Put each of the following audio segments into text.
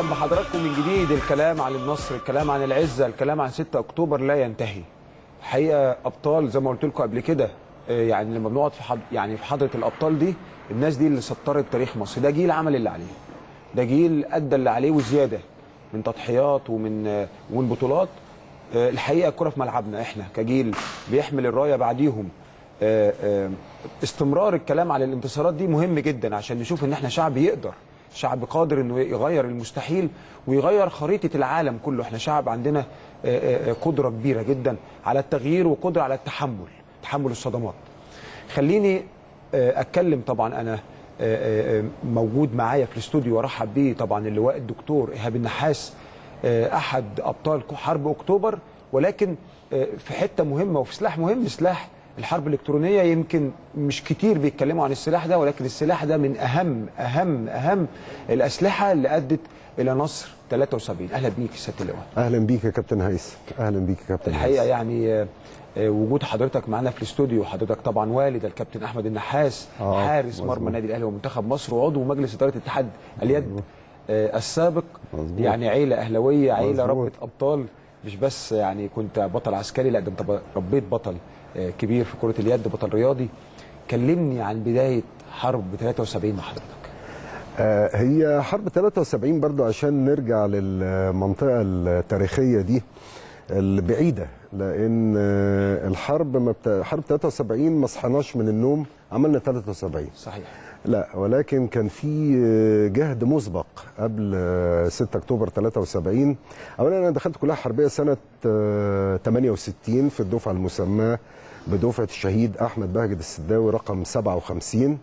اهلا بحضراتكم من جديد الكلام عن النصر الكلام عن العزه الكلام عن 6 اكتوبر لا ينتهي الحقيقه ابطال زي ما قلت لكم قبل كده آه، يعني لما بنقعد في حض... يعني في حضره الابطال دي الناس دي اللي سطرت تاريخ مصر ده جيل عمل اللي عليه ده جيل ادى اللي عليه وزياده من تضحيات ومن آه، ومن بطولات آه، الحقيقه الكره في ملعبنا احنا كجيل بيحمل الرايه بعديهم آه، آه، استمرار الكلام على الانتصارات دي مهم جدا عشان نشوف ان احنا شعب يقدر شعب قادر انه يغير المستحيل ويغير خريطه العالم كله احنا شعب عندنا آه، آه، آه، قدره كبيره جدا على التغيير وقدره على التحمل تحمل الصدمات خليني آه، اتكلم طبعا انا آه، آه، موجود معايا في الاستوديو وارحب بيه طبعا اللواء الدكتور ايهاب النحاس آه، احد ابطال حرب اكتوبر ولكن آه، في حته مهمه وفي سلاح مهم سلاح الحرب الالكترونيه يمكن مش كتير بيتكلموا عن السلاح ده ولكن السلاح ده من اهم اهم اهم الاسلحه اللي ادت الى نصر 73 اهلا بيك يا سياده اللواء اهلا بيك يا كابتن هيثم اهلا بيك يا كابتن الحقيقه هيثم. يعني آه، آه، وجود حضرتك معانا في الاستوديو حضرتك طبعا والد الكابتن احمد النحاس آه، حارس مظبوط. مرمى النادي الاهلي ومنتخب مصر وعضو مجلس اداره اتحاد اليد آه، السابق مظبوط. يعني عيله اهلاويه عيله مظبوط. ربة ابطال مش بس يعني كنت بطل عسكري لا ده انت ربيت بطل آه، كبير في كره اليد بطل رياضي كلمني عن بدايه حرب 73 مع حضرتك آه هي حرب 73 برضو عشان نرجع للمنطقة التاريخية دي البعيدة لأن آه، الحرب ما بتا... حرب 73 ما صحناش من النوم عملنا 73 صحيح لا ولكن كان في آه، جهد مسبق قبل آه، 6 اكتوبر 73 اولا انا دخلت كليه حربيه سنه آه، 68 في الدفعه المسماه بدفعه الشهيد احمد بهجت السداوي رقم 57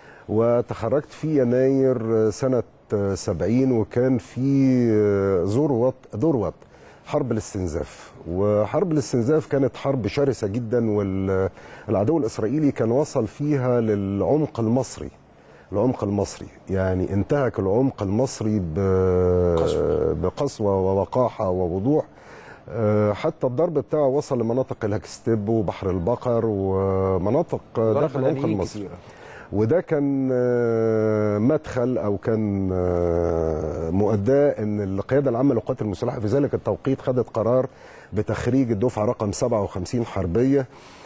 وتخرجت في يناير آه، سنه آه، 70 وكان في آه، ذروه ذروه حرب الاستنزاف وحرب الاستنزاف كانت حرب شرسه جدا والعدو الاسرائيلي كان وصل فيها للعمق المصري العمق المصري يعني انتهك العمق المصري ب- قسوة. بقسوة ووقاحة ووضوح آه، حتى الضرب بتاعه وصل لمناطق الهكستيب وبحر البقر ومناطق ضرب داخل العمق مدنيين المصري كتيرة. وده كان آه، مدخل او كان آه، مؤداه ان القياده العامه للقوات المسلحه في ذلك التوقيت خدت قرار بتخريج الدفعه رقم 57 حربيه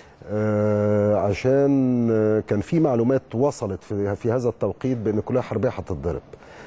آه، عشان آه، كان في معلومات وصلت في في هذا التوقيت بان الكليه الحربيه هتتضرب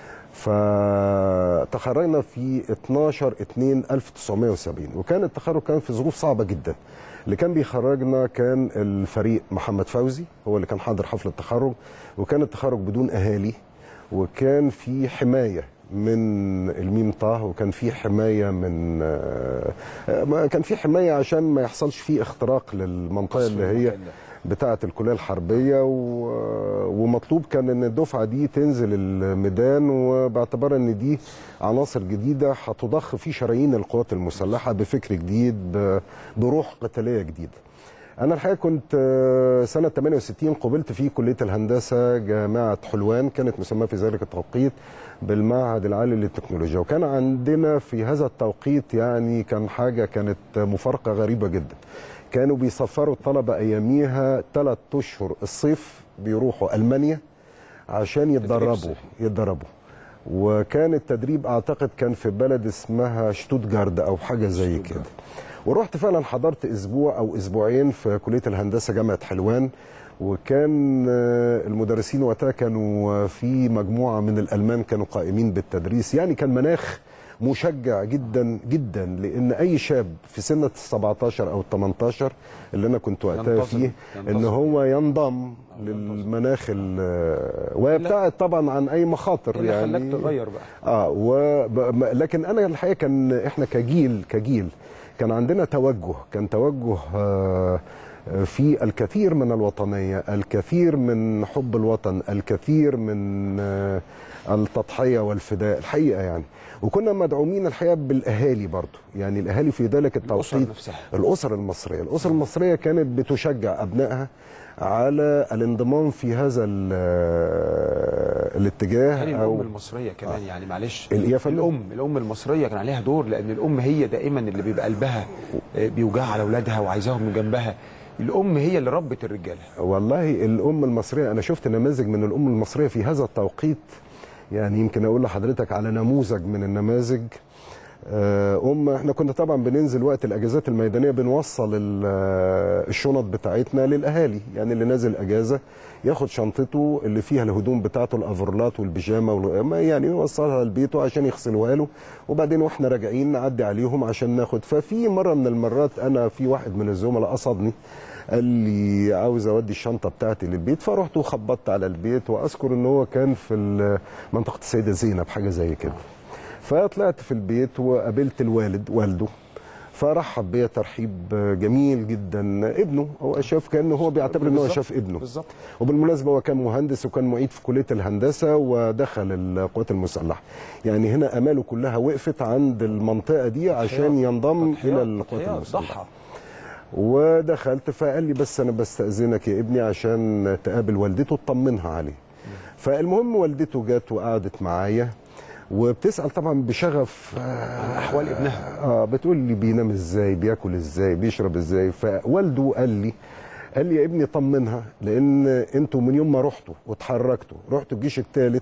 فتخرجنا في 12 2 1970 وكان التخرج كان في ظروف صعبه جدا اللي كان بيخرجنا كان الفريق محمد فوزي هو اللي كان حاضر حفل التخرج وكان التخرج بدون اهالي وكان في حمايه من الميم طه وكان في حمايه من آه، آه، كان في حمايه عشان ما يحصلش فيه اختراق للمنطقه اللي هي المكان ده. بتاعه الكليه الحربيه و... ومطلوب كان ان الدفعه دي تنزل الميدان وباعتبار ان دي عناصر جديده هتضخ في شرايين القوات المسلحه بفكر جديد ب... بروح قتاليه جديده. انا الحقيقه كنت آه، سنه 68 قبلت في كليه الهندسه جامعه حلوان كانت مسماه في ذلك التوقيت بالمعهد العالي للتكنولوجيا وكان عندنا في هذا التوقيت يعني كان حاجه كانت مفارقه غريبه جدا كانوا بيسفروا الطلبه اياميها ثلاث اشهر الصيف بيروحوا المانيا عشان يتدربوا صيفي. يتدربوا وكان التدريب اعتقد كان في بلد اسمها شتوتجارد او حاجه زي كده ورحت فعلا حضرت اسبوع او اسبوعين في كليه الهندسه جامعه حلوان وكان آه، المدرسين وقتها كانوا في مجموعه من الالمان كانوا قائمين بالتدريس يعني كان مناخ مشجع جدا جدا لان اي شاب في سن ال 17 او ال 18 اللي انا كنت وقتها ينتظم. فيه ان ينتظم. هو ينضم للمناخ ال- ويبتعد طبعا عن اي مخاطر إيه اللي يعني خلاك تغير بقى اه و... ب- لكن انا الحقيقه كان احنا كجيل كجيل كان عندنا توجه كان توجه آه، في الكثير من الوطنيه الكثير من حب الوطن الكثير من آه، التضحيه والفداء الحقيقه يعني وكنا مدعومين الحقيقه بالاهالي برضو يعني الاهالي في ذلك الأسر التوقيت نفسها. الاسر المصريه الاسر المصريه كانت بتشجع ابنائها على الانضمام في هذا ال- الاتجاه يعني الام او المصريه كمان يعني معلش ال- يا فندم. الام الام المصريه كان عليها دور لان الام هي دائما اللي بيبقى قلبها آه، بيوجعها على اولادها وعايزاهم من جنبها الام هي اللي ربت الرجاله والله الام المصريه انا شفت نماذج من الام المصريه في هذا التوقيت يعني يمكن اقول لحضرتك على نموذج من النماذج آه، ام احنا كنا طبعا بننزل وقت الاجازات الميدانيه بنوصل ال- آه، الشنط بتاعتنا للاهالي يعني اللي نازل اجازه ياخد شنطته اللي فيها الهدوم بتاعته الافرلات والبيجامه وال- ما يعني يوصلها لبيته عشان يغسلوها له وبعدين واحنا راجعين نعدي عليهم عشان ناخد ففي مره من المرات انا في واحد من الزملاء قصدني قال لي عاوز اودي الشنطه بتاعتي للبيت فرحت وخبطت على البيت واذكر ان هو كان في ال- منطقه السيده زينب حاجه زي كده فطلعت في البيت وقابلت الوالد والده فرحب بيا ترحيب جميل جدا ابنه هو شاف كانه هو بيعتبر ان هو بالظبط. شاف ابنه بالظبط. وبالمناسبه هو كان مهندس وكان معيد في كليه الهندسه ودخل القوات المسلحه يعني هنا اماله كلها وقفت عند المنطقه دي عشان ينضم تضحيات- الى القوات تضحيات، المسلحه ضحى ودخلت فقال لي بس انا بستاذنك يا ابني عشان تقابل والدته تطمنها عليه فالمهم والدته جت وقعدت معايا وبتسال طبعا بشغف عن احوال ابنها اه بتقول لي بينام ازاي بياكل ازاي بيشرب ازاي فوالده قال لي قال لي يا ابني طمنها لان انتوا من يوم ما رحتوا واتحركتوا رحتوا الجيش الثالث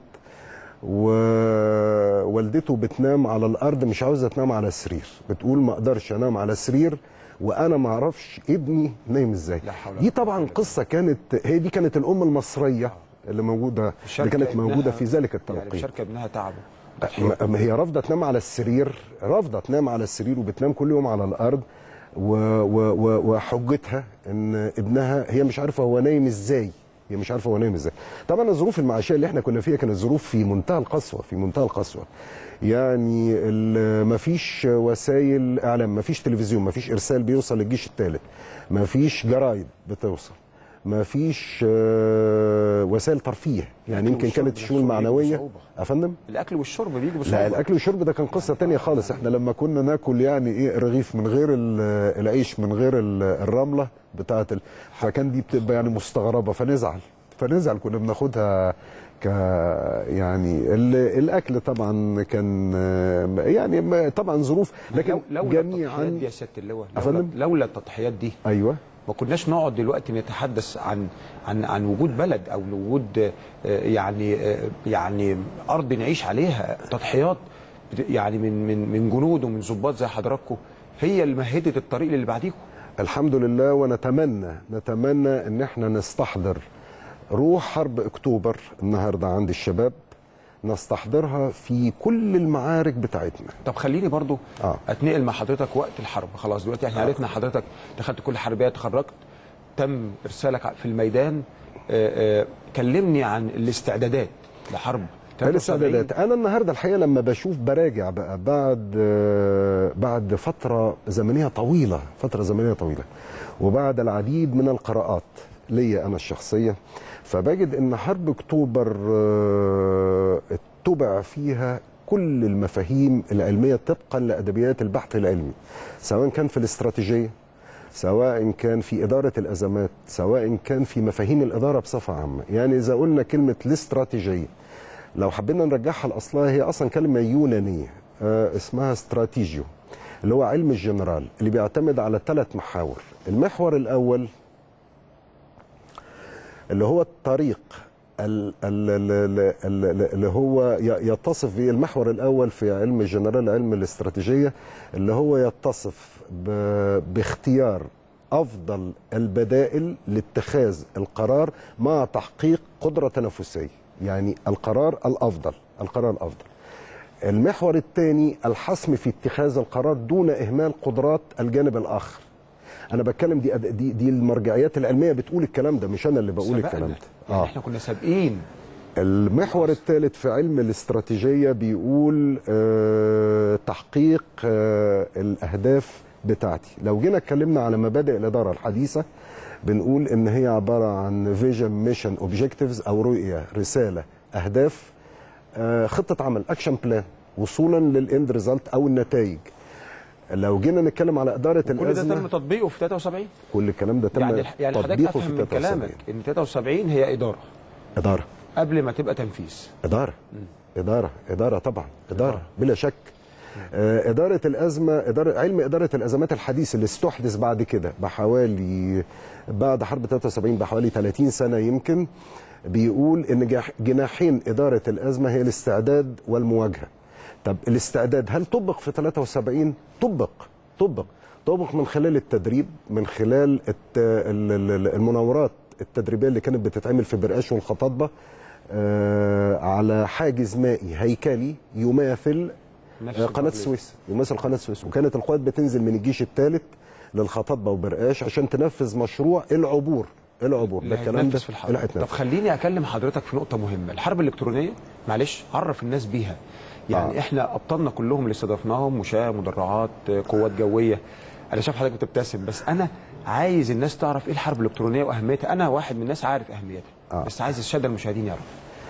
ووالدته بتنام على الارض مش عاوزه تنام على السرير بتقول ما اقدرش انام على سرير وانا ما اعرفش ابني نايم ازاي لا حول ولا دي طبعا قصه كانت هي دي كانت الام المصريه اللي موجوده اللي شاركة كانت ابنها- موجوده في ذلك يعني التوقيت بشاركه ابنها تعبه ما- ما هي رافضه تنام على السرير رافضه تنام على السرير وبتنام كل يوم على الارض و و و وحجتها ان ابنها هي مش عارفه هو نايم ازاي هي مش عارفه هو نايم ازاي طبعا الظروف المعيشيه اللي احنا كنا فيها كانت ظروف في منتهى القسوه في منتهى القسوه يعني ال- مفيش وسائل اعلام مفيش تلفزيون مفيش ارسال بيوصل للجيش الثالث مفيش جرايد بتوصل مفيش آه، وسائل ترفيه يعني الأكل يمكن والشرب كانت الشؤون نفسه بيجي المعنويه بصعوبة. افندم الاكل والشرب بيجي بصعوبه لا الاكل والشرب ده كان قصه تانية خالص احنا لما كنا ناكل يعني ايه رغيف من غير ال- العيش من غير ال- الرمله بتاعه ال... فكان دي بتبقى يعني مستغربه فنزعل فنزعل كنا بناخدها ك يعني ال... الاكل طبعا كان آه، يعني ما- طبعا ظروف لكن لو لولا التضحيات جميعا دي يا سياده اللواء أفندم؟ لولا, لولا التضحيات دي ايوه ما كناش نقعد دلوقتي نتحدث عن عن عن وجود بلد او وجود آه، يعني آه، يعني ارض نعيش عليها تضحيات بت- يعني من من من جنود ومن ضباط زي حضراتكم هي اللي مهدت الطريق اللي بعديكم الحمد لله ونتمنى نتمنى ان احنا نستحضر روح حرب اكتوبر النهارده عند الشباب نستحضرها في كل المعارك بتاعتنا طب خليني برضو آه. اتنقل مع حضرتك وقت الحرب خلاص دلوقتي احنا عرفنا حضرتك دخلت كل حربيه اتخرجت تم ارسالك في الميدان آه، آه، كلمني عن الاستعدادات لحرب 73. الاستعدادات انا النهارده الحقيقه لما بشوف براجع بقى بعد آه، بعد فتره زمنيه طويله فتره زمنيه طويله وبعد العديد من القراءات ليا انا الشخصيه فبجد ان حرب اكتوبر آه، اتبع فيها كل المفاهيم العلميه طبقا لادبيات البحث العلمي سواء كان في الاستراتيجيه سواء كان في إدارة الأزمات سواء كان في مفاهيم الإدارة بصفة عامة يعني إذا قلنا كلمة الاستراتيجية لو حبينا نرجعها لأصلها هي أصلا كلمة يونانية آه اسمها استراتيجيو اللي هو علم الجنرال اللي بيعتمد على ثلاث محاور المحور الأول اللي هو الطريق ال- ال- ال- ال- ال- اللي هو ي- يتصف به المحور الاول في علم الجنرال علم الاستراتيجيه اللي هو يتصف ب- باختيار افضل البدائل لاتخاذ القرار مع تحقيق قدره تنافسيه يعني القرار الافضل القرار الافضل المحور الثاني الحسم في اتخاذ القرار دون اهمال قدرات الجانب الاخر انا بتكلم دي دي دي المرجعيات العلميه بتقول الكلام ده مش انا اللي بقول سبقنا. الكلام ده يعني احنا كنا سابقين المحور الثالث في علم الاستراتيجيه بيقول آه تحقيق آه الاهداف بتاعتي لو جينا اتكلمنا على مبادئ الاداره الحديثه بنقول ان هي عباره عن فيجن ميشن اوبجكتيفز او رؤيه رساله اهداف آه خطه عمل اكشن بلان وصولا للاند ريزلت او النتائج لو جينا نتكلم على اداره كل ده الازمه تم تطبيقه في 73 كل الكلام ده تم يعني يعني حضرتك تطبيقه افهم في من 73 كلامك ان 73 هي اداره اداره قبل ما تبقى تنفيذ إدارة إدارة إدارة طبعا إدارة بلا شك آه، اداره الازمه إدارة علم اداره الازمات الحديث اللي استحدث بعد كده بحوالي بعد حرب 73 بحوالي 30 سنه يمكن بيقول ان جح- جناحين اداره الازمه هي الاستعداد والمواجهه طب الاستعداد هل طبق في 73 طبق طبق طبق من خلال التدريب من خلال الت- ال- ال- المناورات التدريبيه اللي كانت بتتعمل في برقاش والخطاطبه آه، على حاجز مائي هيكلي يماثل نفس آه، قناه التقليد. السويس يماثل قناه السويس وكانت القوات بتنزل من الجيش الثالث للخطاطبه وبرقاش عشان تنفذ مشروع العبور العبور اللي ده الكلام ده هيتنفذ في الحرب اللي طب هيتنفذ خليني اكلم حضرتك في نقطه مهمه الحرب الالكترونيه معلش عرف الناس بيها يعني آه. آه. احنا ابطالنا كلهم اللي استضفناهم مشاة مدرعات قوات جويه انا شايف حضرتك بتبتسم بس انا عايز الناس تعرف ايه الحرب الالكترونيه واهميتها انا واحد من الناس عارف اهميتها آه. آه. بس عايز الساده المشاهدين يعرفوا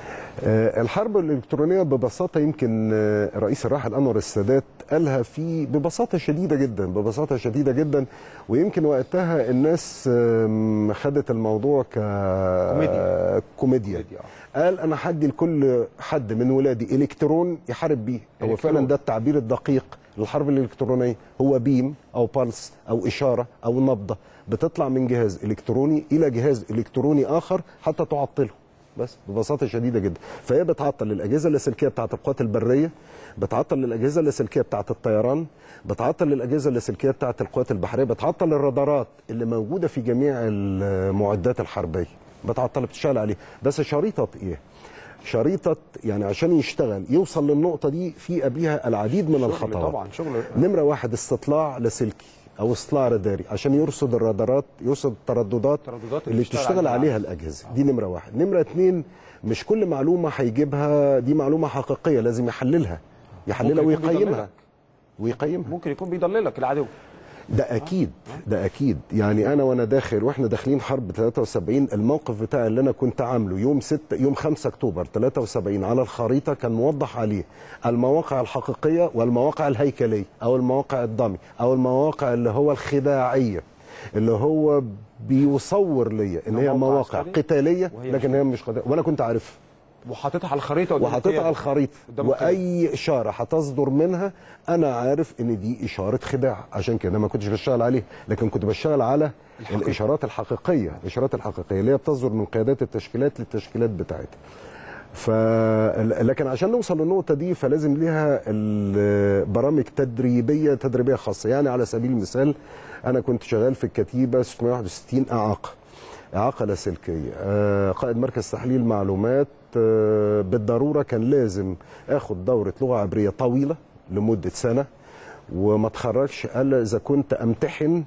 آه، الحرب الإلكترونية ببساطة يمكن آه، الرئيس الراحل أنور السادات قالها في ببساطة شديدة جدا ببساطة شديدة جدا ويمكن وقتها الناس آم، خدت الموضوع ك كوميديا. كوميديا كوميديا، قال أنا هدي لكل حد من ولادي إلكترون يحارب بيه هو إلكترون. فعلا ده التعبير الدقيق للحرب الإلكترونية هو بيم أو بالس أو إشارة أو نبضة بتطلع من جهاز إلكتروني إلى جهاز إلكتروني آخر حتى تعطله بس ببساطه شديده جدا فهي بتعطل الاجهزه اللاسلكيه بتاعه القوات البريه بتعطل الاجهزه اللاسلكيه بتاعه الطيران بتعطل الاجهزه اللاسلكيه بتاعه القوات البحريه بتعطل الرادارات اللي موجوده في جميع المعدات الحربيه بتعطل بتشتغل عليه بس شريطه ايه شريطه يعني عشان يشتغل يوصل للنقطه دي في قبلها العديد من شغل الخطوات طبعا شغل نمرة واحد استطلاع لاسلكي أو استطلاع راداري عشان يرصد الرادارات يرصد الترددات الترددات اللي اللي بتشتغل بتشتغل عليها عليها الأجهزة دي نمرة واحد نمرة اتنين مش كل معلومة هيجيبها دي معلومة حقيقية لازم يحللها يحللها ممكن يكون ويقيمها بيضللك. ويقيمها ممكن يكون بيضللك العدو ده اكيد ده اكيد يعني انا وانا داخل واحنا داخلين حرب 73 الموقف بتاعي اللي انا كنت عامله يوم 6 يوم 5 اكتوبر 73 على الخريطه كان موضح عليه المواقع الحقيقيه والمواقع الهيكليه او المواقع الضمي او المواقع اللي هو الخداعيه اللي هو بيصور ليا ان هي موقع مواقع عسكري قتاليه وهي لكن هي مش قتاليه وانا كنت عارفها وحاططها على الخريطه قدام وحاططها القيادة. على الخريطه قدام القيادة. واي اشاره هتصدر منها انا عارف ان دي اشاره خداع عشان كده ما كنتش بشتغل عليها لكن كنت بشتغل على الحقيقة. الاشارات الحقيقيه الاشارات الحقيقيه اللي هي بتصدر من قيادات التشكيلات للتشكيلات بتاعتها ف لكن عشان نوصل للنقطه دي فلازم ليها ال- برامج تدريبيه تدريبيه خاصه يعني على سبيل المثال انا كنت شغال في الكتيبه 661 اعاقه اعاقه لاسلكيه آه، قائد مركز تحليل معلومات آه، بالضروره كان لازم اخد دوره لغه عبريه طويله لمده سنه وما اتخرجش الا اذا كنت امتحن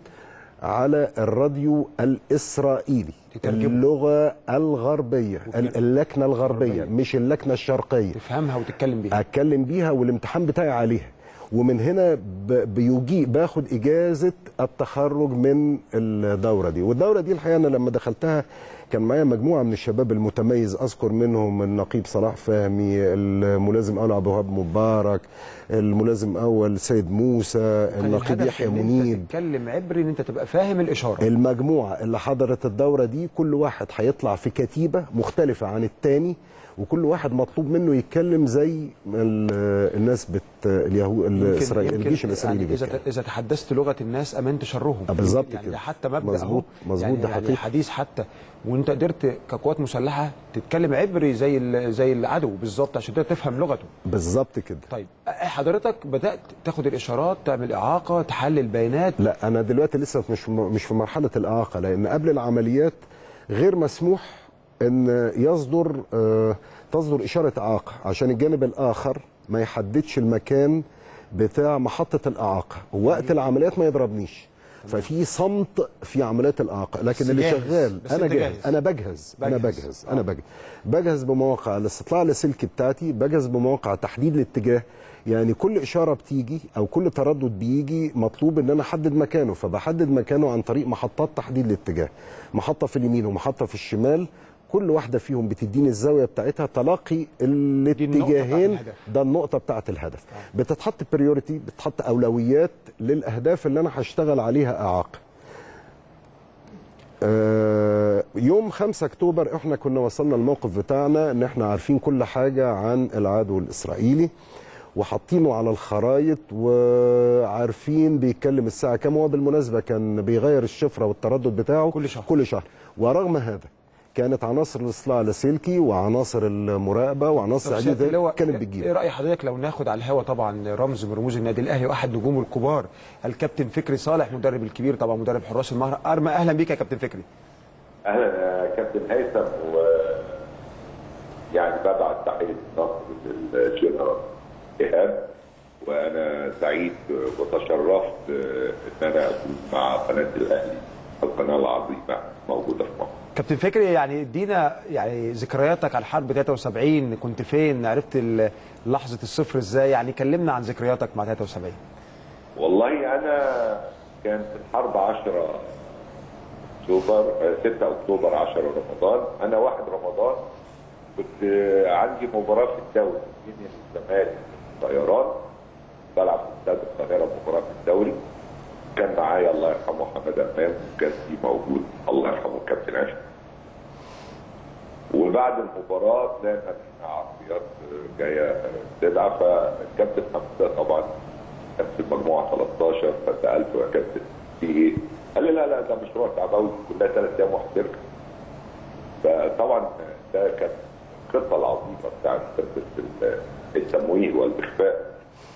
على الراديو الاسرائيلي تترجمه. اللغه الغربيه ال- اللكنه الغربيه الغربية. مش اللكنه الشرقيه تفهمها وتتكلم بيها اتكلم بيها والامتحان بتاعي عليها ومن هنا ب- بيجي باخد اجازه التخرج من الدوره دي والدوره دي الحقيقه انا لما دخلتها كان معايا مجموعه من الشباب المتميز اذكر منهم النقيب صلاح فهمي الملازم اول عبد الوهاب مبارك الملازم اول سيد موسى كان النقيب الهدف يحيى إن أنت منيب تتكلم عبري ان انت تبقى فاهم الاشاره المجموعة اللي حضرت الدورة دي كل واحد هيطلع في كتيبة مختلفة عن التاني وكل واحد مطلوب منه يتكلم زي ال- الناس بت اليهود الاسرائيل الجيش الاسرائيلي يعني اذا بيتكلم اذا تحدثت لغه الناس امنت شرهم آه، بالظبط يعني كده. ده حتى مبدا مظبوط، أهو. مظبوط، يعني ده يعني حقيقي. حديث حتى وانت قدرت كقوات مسلحه تتكلم عبري زي ال- زي العدو بالظبط عشان تقدر تفهم لغته بالظبط كده طيب حضرتك بدات تاخد الاشارات تعمل اعاقه تحلل بيانات لا انا دلوقتي لسه مش مش في مرحله الاعاقه لان قبل العمليات غير مسموح ان يصدر آه، تصدر اشاره اعاقه عشان الجانب الاخر ما يحددش المكان بتاع محطه الاعاقه ووقت العمليات ما يضربنيش ففي صمت في عمليات الاعاقه لكن بس اللي جاهز. شغال بس انا أنت جاهز جاهز. انا بجهز انا بجهز. بجهز آه. انا بجهز بجهز بمواقع الاستطلاع اللاسلكي بتاعتي بجهز بمواقع تحديد الاتجاه يعني كل اشاره بتيجي او كل تردد بيجي مطلوب ان انا احدد مكانه فبحدد مكانه عن طريق محطات تحديد الاتجاه محطه في اليمين ومحطه في الشمال كل واحده فيهم بتديني الزاويه بتاعتها تلاقي الاتجاهين الهدف. ده النقطه بتاعت الهدف بتتحط بريوريتي بتتحط اولويات للاهداف اللي انا هشتغل عليها اعاقه آه، يوم 5 اكتوبر احنا كنا وصلنا الموقف بتاعنا ان احنا عارفين كل حاجه عن العدو الاسرائيلي وحاطينه على الخرايط وعارفين بيتكلم الساعه كام هو بالمناسبه كان بيغير الشفره والتردد بتاعه كل شهر. كل شهر ورغم هذا كانت عناصر الاصلاع اللاسلكي وعناصر المراقبه وعناصر طب سيادة عديده اللواء، كانت ايه بتجيب راي حضرتك لو ناخد على الهوا طبعا رمز من رموز النادي الاهلي واحد نجومه الكبار الكابتن فكري صالح مدرب الكبير طبعا مدرب حراس المرمى ارمى اهلا بيك يا كابتن فكري اهلا يا كابتن هيثم و يعني ببعت تحيه نصر للجنرال ايهاب وانا سعيد وتشرفت ان انا اكون مع قناه الاهلي القناه العظيمه موجوده في مصر. كابتن فكري يعني ادينا يعني ذكرياتك على الحرب 73 كنت فين عرفت ال- لحظه الصفر ازاي يعني كلمنا عن ذكرياتك مع 73 والله انا كان في الحرب 10 اكتوبر آه، 6 اكتوبر 10 رمضان انا 1 رمضان كنت آه، عندي مباراه في الدوري بين الزمالك والطيران بلعب في استاد القاهره مباراه في الدوري كان معايا الله يرحمه حمد امام وكان في موجود الله يرحمه الكابتن عشري وبعد المباراه طلعنا لنا عربيات آه، جايه آه، تدعى فالكابتن حمزه طبعا كان في المجموعه 13 فسالته يا كابتن في ايه؟ قال لي لا لا ده مشروع تعبوي كلها ثلاث ايام وهترجع. فطبعا ده كان الخطه العظيمه بتاعت خطه ال- التمويه والاخفاء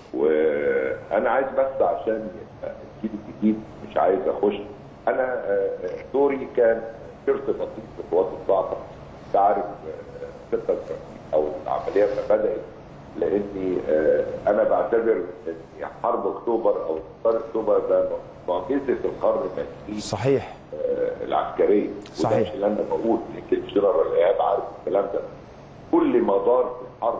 وانا عايز بس عشان يبقى الجيل الجديد مش عايز اخش انا آه، آه، دوري كان سيرت بسيط في قوات الصاعقه تعرف آه، خطه الترتيب او العمليه ما بدات لاني آه، انا بعتبر ان حرب اكتوبر او انتصار اكتوبر ده معجزه القرن العشرين صحيح آه، العسكريه وده صحيح. مش اللي انا بقول يمكن جنرال ايهاب عارف الكلام ده كل ما دار في الحرب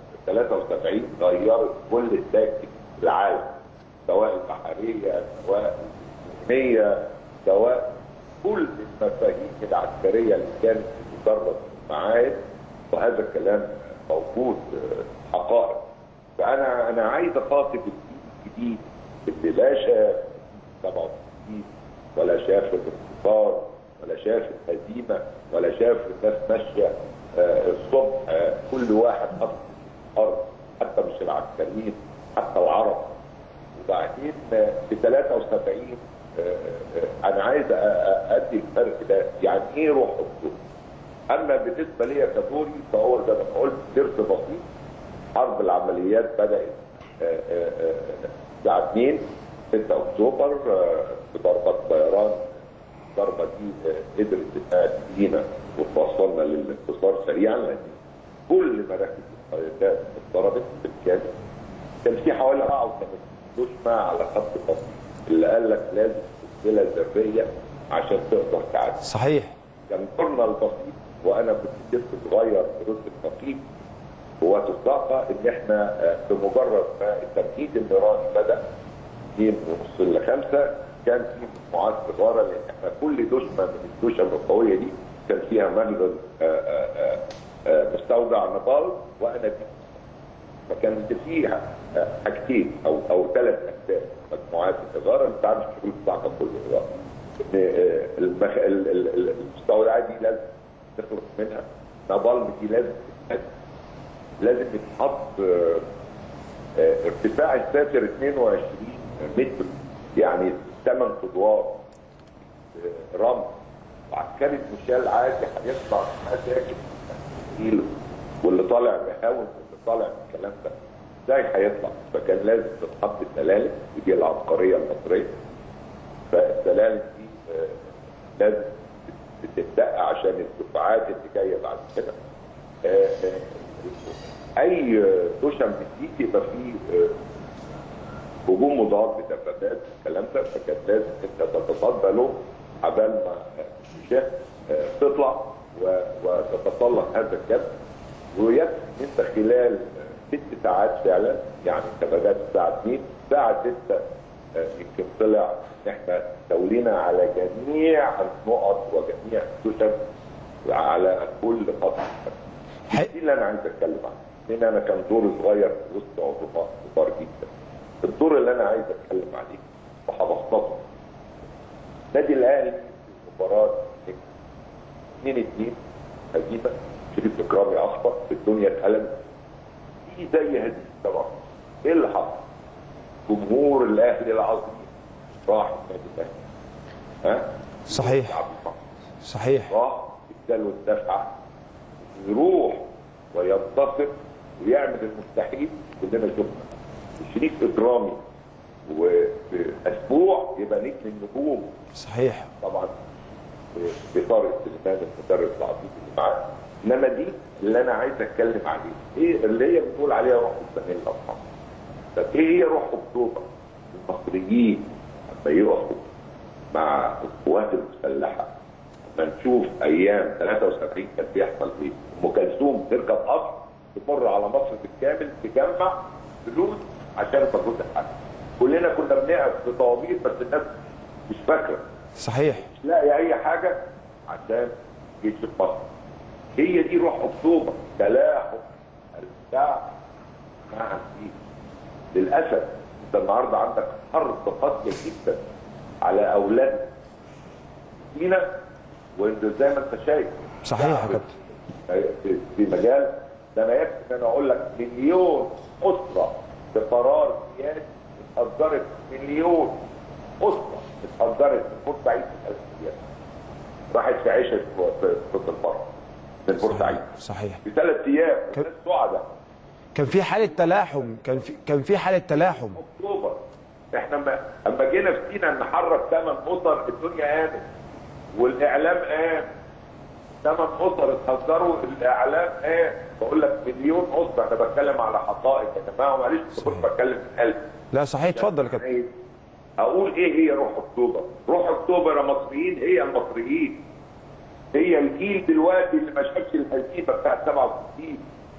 73 غيرت كل التكتيك في العالم سواء البحريه سواء الجنيه سواء كل المفاهيم العسكريه اللي كانت بتدرس في المعاهد وهذا الكلام موجود آه، حقائق فانا انا عايز اخاطب الجيل الجديد اللي لا شاف 67 ولا شاف الانتصار ولا شاف الهزيمه ولا شاف الناس ماشيه آه، الصبح آه، كل واحد حط في الارض حتى مش العسكريين حتى العرب وبعدين آه، في 73 آه، آه، انا عايز أ- أ- ادي الفرق ده يعني ايه روح الدور اما بالنسبه لي كدوري فهو زي ما قلت درس بسيط حرب العمليات بدات آه، آه، آه، الساعه 2 6 اكتوبر آه، بضربات طيران الضربه دي آه، قدرت انها تدينا وتوصلنا للانتصار سريعا لان كل مراكز القيادات اتضربت بالكامل كان في حوالي 84 دشمه على خط الخط اللي قال لك لازم سلسله ذريه عشان تقدر تعدي صحيح كان دورنا البسيط وانا كنت طفل صغير في رتبه فقيه قوات الطاقه ان احنا آه، بمجرد ما التمهيد النيراني بدا 2 ونص ل 5 كان في مجموعات صغيره لان احنا كل دشمه من الدشم القويه دي كان فيها مخزن آه، آه، آه، آه، مستودع نضال وانابيب فكان فيها آه، حاجتين او او ثلاث اجزاء مجموعات الاداره انت عارف شغل الطاقه كله إدارة. ان آه، المخ... ال- ال- ال- المستودعات دي لازم تخلص منها نضال دي لازم تتهد. لازم يتحط آه، آه، ارتفاع الساتر 22 متر يعني 8 ادوار آه، رمل وعسكري مشال عادي هيطلع مساكن كيلو واللي طالع بهاون واللي طالع بالكلام ده ازاي هيطلع؟ فكان لازم تتحط السلالم ودي العبقريه المصريه فالسلالم دي آه، لازم تتدقى عشان الدفعات اللي جايه بعد كده آه، آه، اي دشم بتيجي يبقى فيه آه، هجوم مضاد بدبابات الكلام ده فكان لازم انت تتصدى له عبال ما الشاه آه، تطلع و- وتتسلق هذا الجبل ويكفي ان انت خلال آه، ست ساعات فعلا يعني انت بدات الساعه 2 الساعه 6 آه، يمكن طلع ان احنا استولينا على جميع النقط وجميع الدشم على كل خط حي- دي اللي انا عايز اتكلم عنها لان انا كان دوري صغير في وسط عظماء كبار جدا الدور اللي انا عايز اتكلم عليه وهبسطه نادي الاهلي في مباراه 2 2 هزيمه شريف اكرامي اخطا الدنيا اتقلبت دي زي هذه طبعا ايه اللي حصل؟ جمهور الاهلي العظيم راح النادي الاهلي ها؟ صحيح شعب مصر. صحيح راح اداله الدفعه يروح وينتصر ويعمل المستحيل كلنا شفنا شريك اكرامي وفي اسبوع يبقى نجم النجوم صحيح طبعا بطارق سليمان المدرب العظيم اللي معاه انما دي اللي انا عايز اتكلم عليه ايه اللي هي بتقول عليها روح الفانيلا الحمراء طب ايه هي روح اكتوبر المصريين لما يقفوا مع القوات المسلحه لما نشوف ايام 73 كان بيحصل ايه ام كلثوم تركب قطر تمر على مصر بالكامل تجمع فلوس عشان تاخد الحق كلنا كنا بنقف في طوابير بس الناس مش فاكره صحيح مش لاقي اي حاجه عشان جيش مصر هي دي روح اكتوبر تلاحم الشعب مع الجيش للاسف انت النهارده عندك حرب قاسيه جدا على اولاد سينا وانت زي ما انت شايف صحيح يا شعب كابتن. في- في مجال ده انا يكفي ان انا اقول لك مليون اسره بقرار سياسي اتأجرت مليون اسره اتأجرت من بورسعيد في الألفية راحت في عيشه في في في البر من بورسعيد صحيح في ثلاث ايام الناس سعداء كان في حاله تلاحم كان في كان في حاله تلاحم اكتوبر احنا ما اما جينا في سينا نحرك ثمان اسر الدنيا قامت والاعلام قام ثمان اسر اتهجروا الاعلام قام بقول لك مليون اسره انا بتكلم على حقائق يا جماعه معلش كنت بتكلم من قلبي لا صحيح اتفضل يا كابتن عايز اقول ايه هي روح اكتوبر؟ روح اكتوبر يا مصريين هي المصريين هي الجيل دلوقتي اللي ما شافش الهزيمه بتاعت 67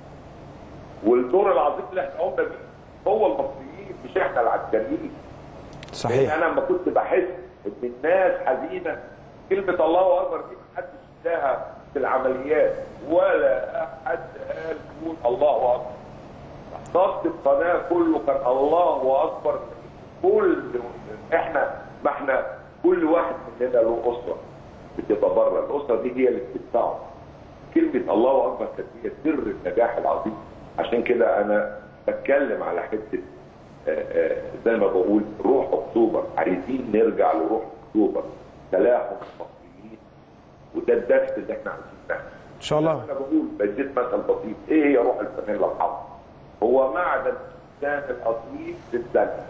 والدور العظيم اللي احنا قمنا بيه هو المصريين مش احنا العسكريين صحيح انا لما كنت بحس ان الناس حزينه كلمه الله اكبر دي محدش شاها في العمليات ولا احد قال قول الله اكبر ضغط القناه كله كان الله اكبر كل احنا ما احنا كل واحد مننا له اسره بتبقى بره الاسره دي هي اللي بتدفعه كلمه الله اكبر كانت هي سر النجاح العظيم عشان كده انا بتكلم على حته آه، آه، زي ما بقول روح اكتوبر عايزين نرجع لروح اكتوبر تلاحم المصريين وده الدرس اللي احنا عايزين نعمله ان شاء الله انا بقول بديت مثل بسيط ايه هي روح الفانيلا الحمراء؟ هو معدن الانسان الاصيل في الزنقه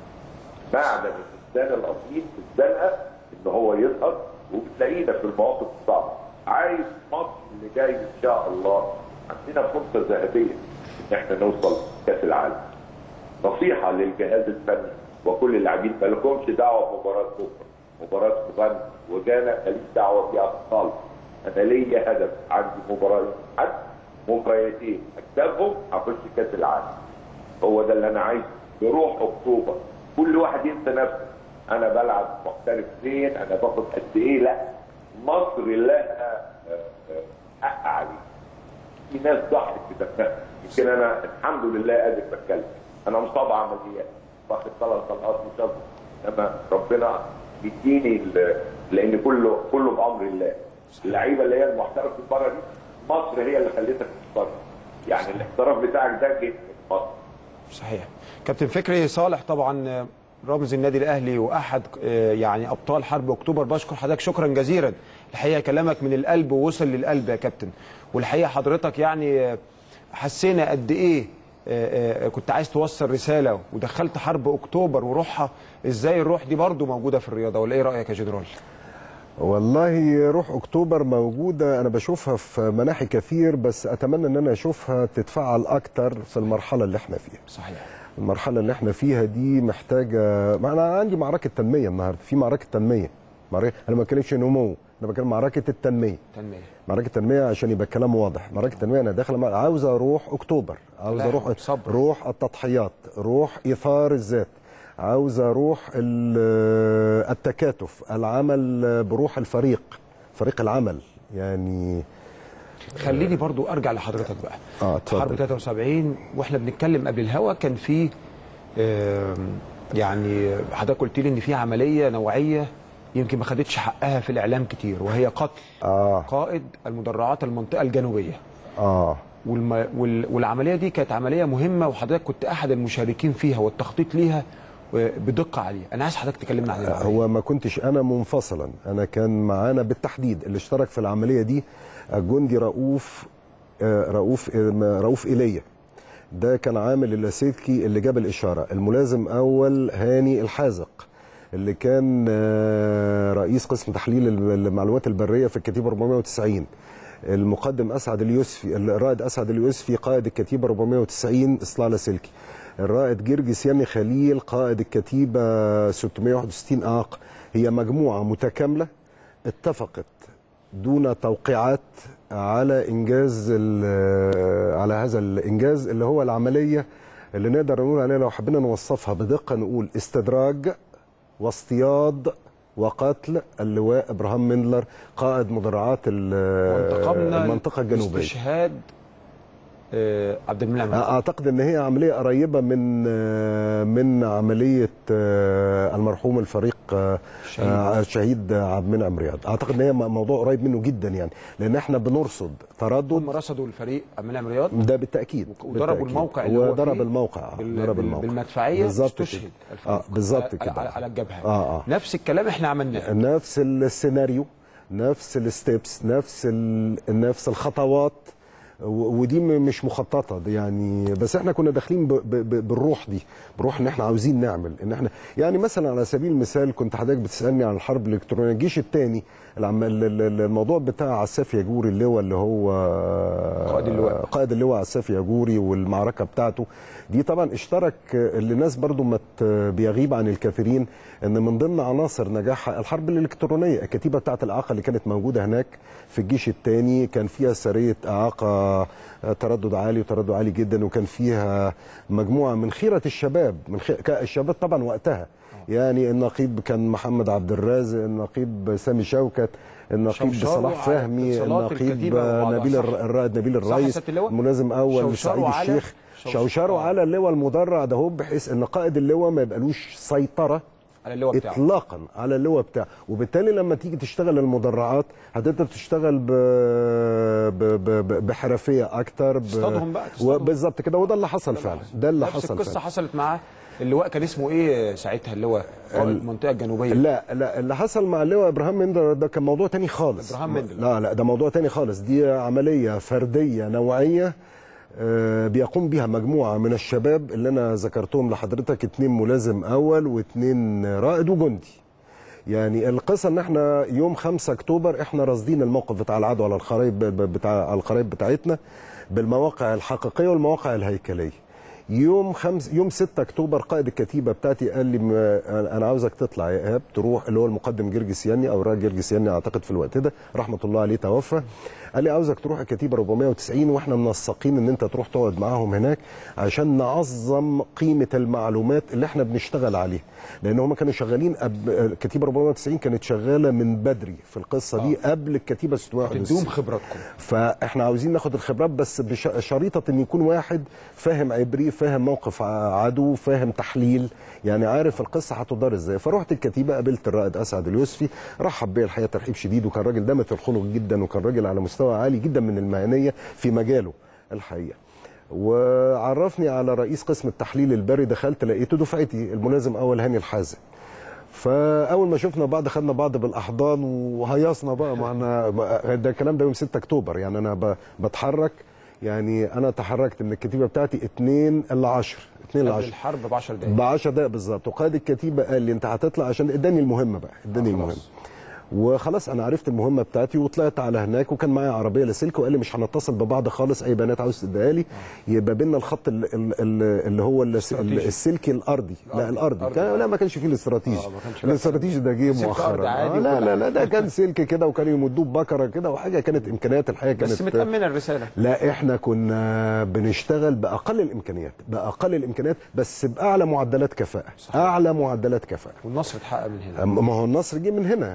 معدن الانسان الاصيل في الزنقه ان هو يظهر وبتلاقينا في المواقف الصعبه عايز مصر اللي جاي ان شاء الله عندنا فرصه ذهبيه ان احنا نوصل كاس العالم نصيحه للجهاز الفني وكل اللاعبين ما لكمش دعوه بمباراه بكره مباراه سوبان وجانا ماليش دعوه بيها خالص انا ليا هدف عندي مباراه حد مباراتين اكسبهم هخش كاس العالم هو ده اللي انا عايزه بروح اكتوبر كل واحد ينسى نفسه انا بلعب محترف فين انا باخد قد ايه لا مصر لها آه، آه، حق عليه في ناس ضحت بدمها يمكن انا الحمد لله قادر بتكلم انا مصاب عمليات واخد ثلاث طلقات مصاب انما ربنا يديني ال- لان كله كله بامر الله اللعيبه اللي هي المحترف في بره دي مصر هي اللي خلتك تحترف يعني الاحتراف بتاعك ده جه من مصر صحيح كابتن فكري صالح طبعا رمز النادي الاهلي واحد آه، يعني ابطال حرب اكتوبر بشكر حضرتك شكرا جزيلا الحقيقه كلامك من القلب ووصل للقلب يا كابتن والحقيقه حضرتك يعني آه، حسينا قد ايه آه، آه، كنت عايز توصل رساله ودخلت حرب اكتوبر وروحها ازاي الروح دي برضو موجوده في الرياضه ولا ايه رايك يا جنرال والله روح اكتوبر موجوده انا بشوفها في مناحي كثير بس اتمنى ان انا اشوفها تتفعل اكتر في المرحله اللي احنا فيها صحيح المرحله اللي احنا فيها دي محتاجه ما انا عندي معركه تنميه النهارده في معركه تنميه معركة انا ما بتكلمش نمو انا بتكلم معركه التنميه تنميه معركه تنميه عشان يبقى الكلام واضح معركه تنميه انا داخل مع- عاوز اروح اكتوبر عاوز لا، اروح صبر. روح التضحيات روح اثار الذات عاوز اروح ال- التكاتف العمل بروح الفريق فريق العمل يعني خليني برضو ارجع لحضرتك بقى اه اتفضل. حرب 73 واحنا بنتكلم قبل الهوا كان في آم، يعني حضرتك قلت لي ان في عمليه نوعيه يمكن ما خدتش حقها في الاعلام كتير وهي قتل اه قائد المدرعات المنطقه الجنوبيه اه والم... وال... والعمليه دي كانت عمليه مهمه وحضرتك كنت احد المشاركين فيها والتخطيط ليها بدقه عاليه انا عايز حضرتك تكلمنا عن العمليه هو ما كنتش انا منفصلا انا كان معانا بالتحديد اللي اشترك في العمليه دي الجندي رؤوف آه، رؤوف آه، رؤوف ايليا ده كان عامل اللاسلكي اللي جاب الاشاره الملازم اول هاني الحازق اللي كان آه، رئيس قسم تحليل المعلومات البريه في الكتيبه 490 المقدم اسعد اليوسفي الرائد اسعد اليوسفي قائد الكتيبه 490 اصلاح لاسلكي الرائد جرجس يمي خليل قائد الكتيبه 661 اعاق هي مجموعه متكامله اتفقت دون توقيعات على انجاز ال- على هذا الانجاز اللي هو العمليه اللي نقدر نقول عليها لو حبينا نوصفها بدقه نقول استدراج واصطياد وقتل اللواء ابراهام مندلر قائد مدرعات ال- وانتقمنا المنطقه الجنوبيه استشهاد آه، عبد المنعم اعتقد ان هي عمليه قريبه من من عمليه آه، المرحوم الفريق آه، الشهيد. آه، الشهيد عبد المنعم رياض اعتقد ان هي موضوع قريب منه جدا يعني لان احنا بنرصد تردد هم رصدوا الفريق عبد المنعم رياض ده بالتاكيد وضربوا بالتأكيد. الموقع اللي هو هو ضرب فيه الموقع بال- ضرب بال- الموقع بالمدفعيه بالظبط كده. استشهد الفريق اه بالظبط على- كده على, على الجبهه اه اه نفس الكلام احنا عملناه نفس السيناريو نفس الستبس نفس ال... نفس الخطوات و- ودي م- مش مخططه دي يعني بس احنا كنا داخلين ب... ب... ب- بالروح دي بروح ان احنا عاوزين نعمل ان احنا يعني مثلا على سبيل المثال كنت حضرتك بتسالني عن الحرب الالكترونيه الجيش الثاني الموضوع بتاع عساف ياجوري اللواء اللي هو قائد اللواء. قائد اللواء عساف ياجوري والمعركه بتاعته دي طبعا اشترك اللي الناس برضو ما ت- بيغيب عن الكثيرين ان من ضمن عناصر نجاحها الحرب الالكترونيه الكتيبه بتاعه الاعاقه اللي كانت موجوده هناك في الجيش الثاني كان فيها سريه اعاقه تردد عالي وتردد عالي جدا وكان فيها مجموعه من خيره الشباب من خي... كان الشباب طبعا وقتها يعني النقيب كان محمد عبد الرازق النقيب سامي شوكت النقيب شوشروا صلاح على فهمي اتصالات النقيب الكتيبة وبعضها، نبيل صح؟ الر- الرائد نبيل صح يا الرئيس سيادة اللواء؟ الملازم اول شوشروا سعيد على- الشيخ شوشروا. شوشروا على اللواء المدرع ده هو بحيث ان قائد اللواء ما يبقالوش سيطره على اللواء بتاعه اطلاقا على اللواء بتاعه وبالتالي لما تيجي تشتغل المدرعات هتقدر تشتغل ب... ب... ب... ب- بحرفيه اكتر ب... تصطادهم بقى، تصطادهم. بالظبط كده وده اللي حصل فعلا ده اللي نفس حصل القصه فعلا حصلت معاه اللواء كان اسمه ايه ساعتها اللواء قائد المنطقه الجنوبيه لا لا اللي حصل مع اللواء ابراهام مندر ده كان موضوع تاني خالص إبراهام مندر. لا لا ده موضوع تاني خالص دي عمليه فرديه نوعيه آه، بيقوم بها مجموعه من الشباب اللي انا ذكرتهم لحضرتك اتنين ملازم اول واتنين رائد وجندي يعني القصه ان احنا يوم 5 اكتوبر احنا راصدين الموقف بتاع العدو على الخرايط ب- ب- بتاع على الخرايط بتاعتنا بالمواقع الحقيقيه والمواقع الهيكليه يوم خمس يوم 6 اكتوبر قائد الكتيبه بتاعتي قال لي ما انا عاوزك تطلع يا ايهاب تروح اللي هو المقدم جرجس ياني او الراجل جرجس ياني اعتقد في الوقت ده رحمه الله عليه توفى قال لي عاوزك تروح الكتيبه 490 واحنا منسقين ان انت تروح تقعد معاهم هناك عشان نعظم قيمه المعلومات اللي احنا بنشتغل عليها لان هم كانوا شغالين أب... الكتيبه 490 كانت شغاله من بدري في القصه دي قبل الكتيبه 661 تديهم خبراتكم فاحنا عاوزين ناخد الخبرات بس بشريطه ان يكون واحد فاهم عبري فاهم موقف ع- عدو فاهم تحليل يعني عارف القصه هتدار ازاي فرحت الكتيبه قابلت الرائد اسعد اليوسفي رحب بيا الحقيقه ترحيب شديد وكان راجل دمة الخلق جدا وكان راجل على مستوى عالي جدا من المهنيه في مجاله الحقيقه وعرفني على رئيس قسم التحليل البري دخلت لقيته دفعتي الملازم اول هاني الحازم فاول ما شفنا بعض خدنا بعض بالاحضان وهيصنا بقى معنا ده الكلام ده يوم 6 اكتوبر يعني انا ب- بتحرك يعني انا تحركت من الكتيبه بتاعتي 2 ل 10 2 ل قبل 10 الحرب ب 10 دقائق ب 10 دقائق بالظبط وقائد الكتيبه قال لي انت هتطلع عشان اداني المهمه بقى اداني آه، المهمه خلاص. وخلاص انا عرفت المهمه بتاعتي وطلعت على هناك وكان معايا عربيه لاسلكي وقال لي مش هنتصل ببعض خالص اي بيانات عاوز تديها لي يبقى بينا الخط ال- ال- ال- اللي هو ال- استراتيجي. السلكي الارضي لا الارضي الأرضي. كان لا ما كانش فيه الاستراتيجي آه، ما كانش لا. الاستراتيجي ده جه سلك أرض مؤخرا عادي آه، لا وكل لا حاجة. لا ده كان سلك كده وكانوا يمدوه ببكره كده وحاجه كانت امكانيات الحقيقه كانت بس متامنه الرساله لا احنا كنا بنشتغل باقل الامكانيات باقل الامكانيات بس باعلى معدلات كفاءه صحيح. اعلى معدلات كفاءه والنصر اتحقق من هنا أما- ما هو النصر جه من هنا انا م-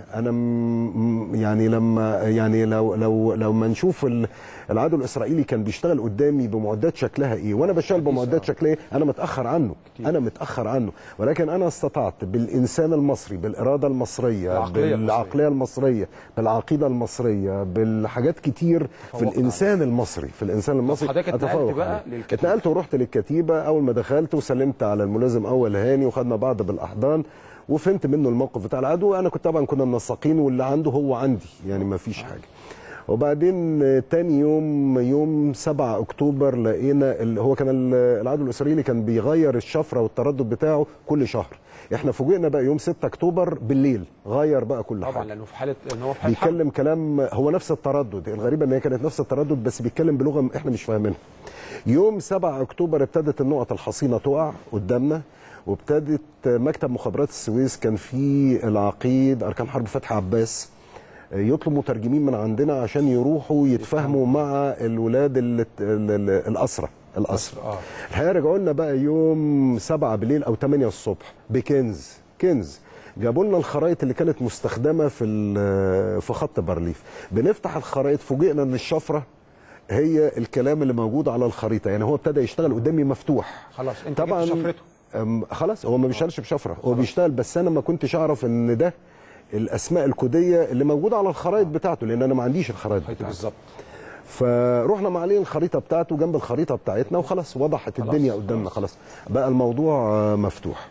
م- يعني لما يعني لو لو لو ما نشوف ال- العدو الاسرائيلي كان بيشتغل قدامي بمعدات شكلها ايه وانا بشتغل بمعدات شكلها ايه انا متاخر عنه انا متاخر عنه ولكن انا استطعت بالانسان المصري بالاراده المصريه العقلية بالعقليه المصريه بالعقيده المصريه بالحاجات كتير في تفوقت الانسان المصري في الانسان المصري حضرتك اتنقلت أتفوق بقى عليه. للكتيبة. اتنقلت ورحت للكتيبه اول ما دخلت وسلمت على الملازم اول هاني وخدنا بعض بالاحضان وفهمت منه الموقف بتاع العدو انا كنت طبعا كنا منسقين واللي عنده هو عندي يعني ما فيش حاجه وبعدين آه، تاني يوم يوم 7 اكتوبر لقينا ال- هو كان ال- العدو الاسرائيلي كان بيغير الشفره والتردد بتاعه كل شهر احنا فوجئنا بقى يوم 6 اكتوبر بالليل غير بقى كل طبعا حاجه لانه في حاله ان هو في حاله حرب. بيتكلم كلام هو نفس التردد الغريب ان هي كانت نفس التردد بس بيتكلم بلغه احنا مش فاهمينها يوم 7 اكتوبر ابتدت النقط الحصينه تقع قدامنا وابتدت مكتب مخابرات السويس كان فيه العقيد اركان حرب فتحي عباس يطلب مترجمين من عندنا عشان يروحوا يتفاهموا مع الولاد ال- ال- ال- الاسرى الاسرى آه. الحقيقه رجعوا لنا بقى يوم 7 بالليل او 8 الصبح بكنز كنز جابوا لنا الخرائط اللي كانت مستخدمه في ال- في خط بارليف بنفتح الخرائط فوجئنا ان الشفره هي الكلام اللي موجود على الخريطه يعني هو ابتدى يشتغل قدامي مفتوح خلاص انت طبعا جبت شفرته أم، خلاص هو ما بيشتغلش بشفره هو بيشتغل بس انا ما كنتش اعرف ان ده الاسماء الكوديه اللي موجوده على الخرائط بتاعته لان انا ما عنديش الخرائط بتاعته بالظبط فروحنا معلين الخريطه بتاعته جنب الخريطه بتاعتنا وخلاص وضحت الدنيا قدامنا خلاص بقى الموضوع آه، مفتوح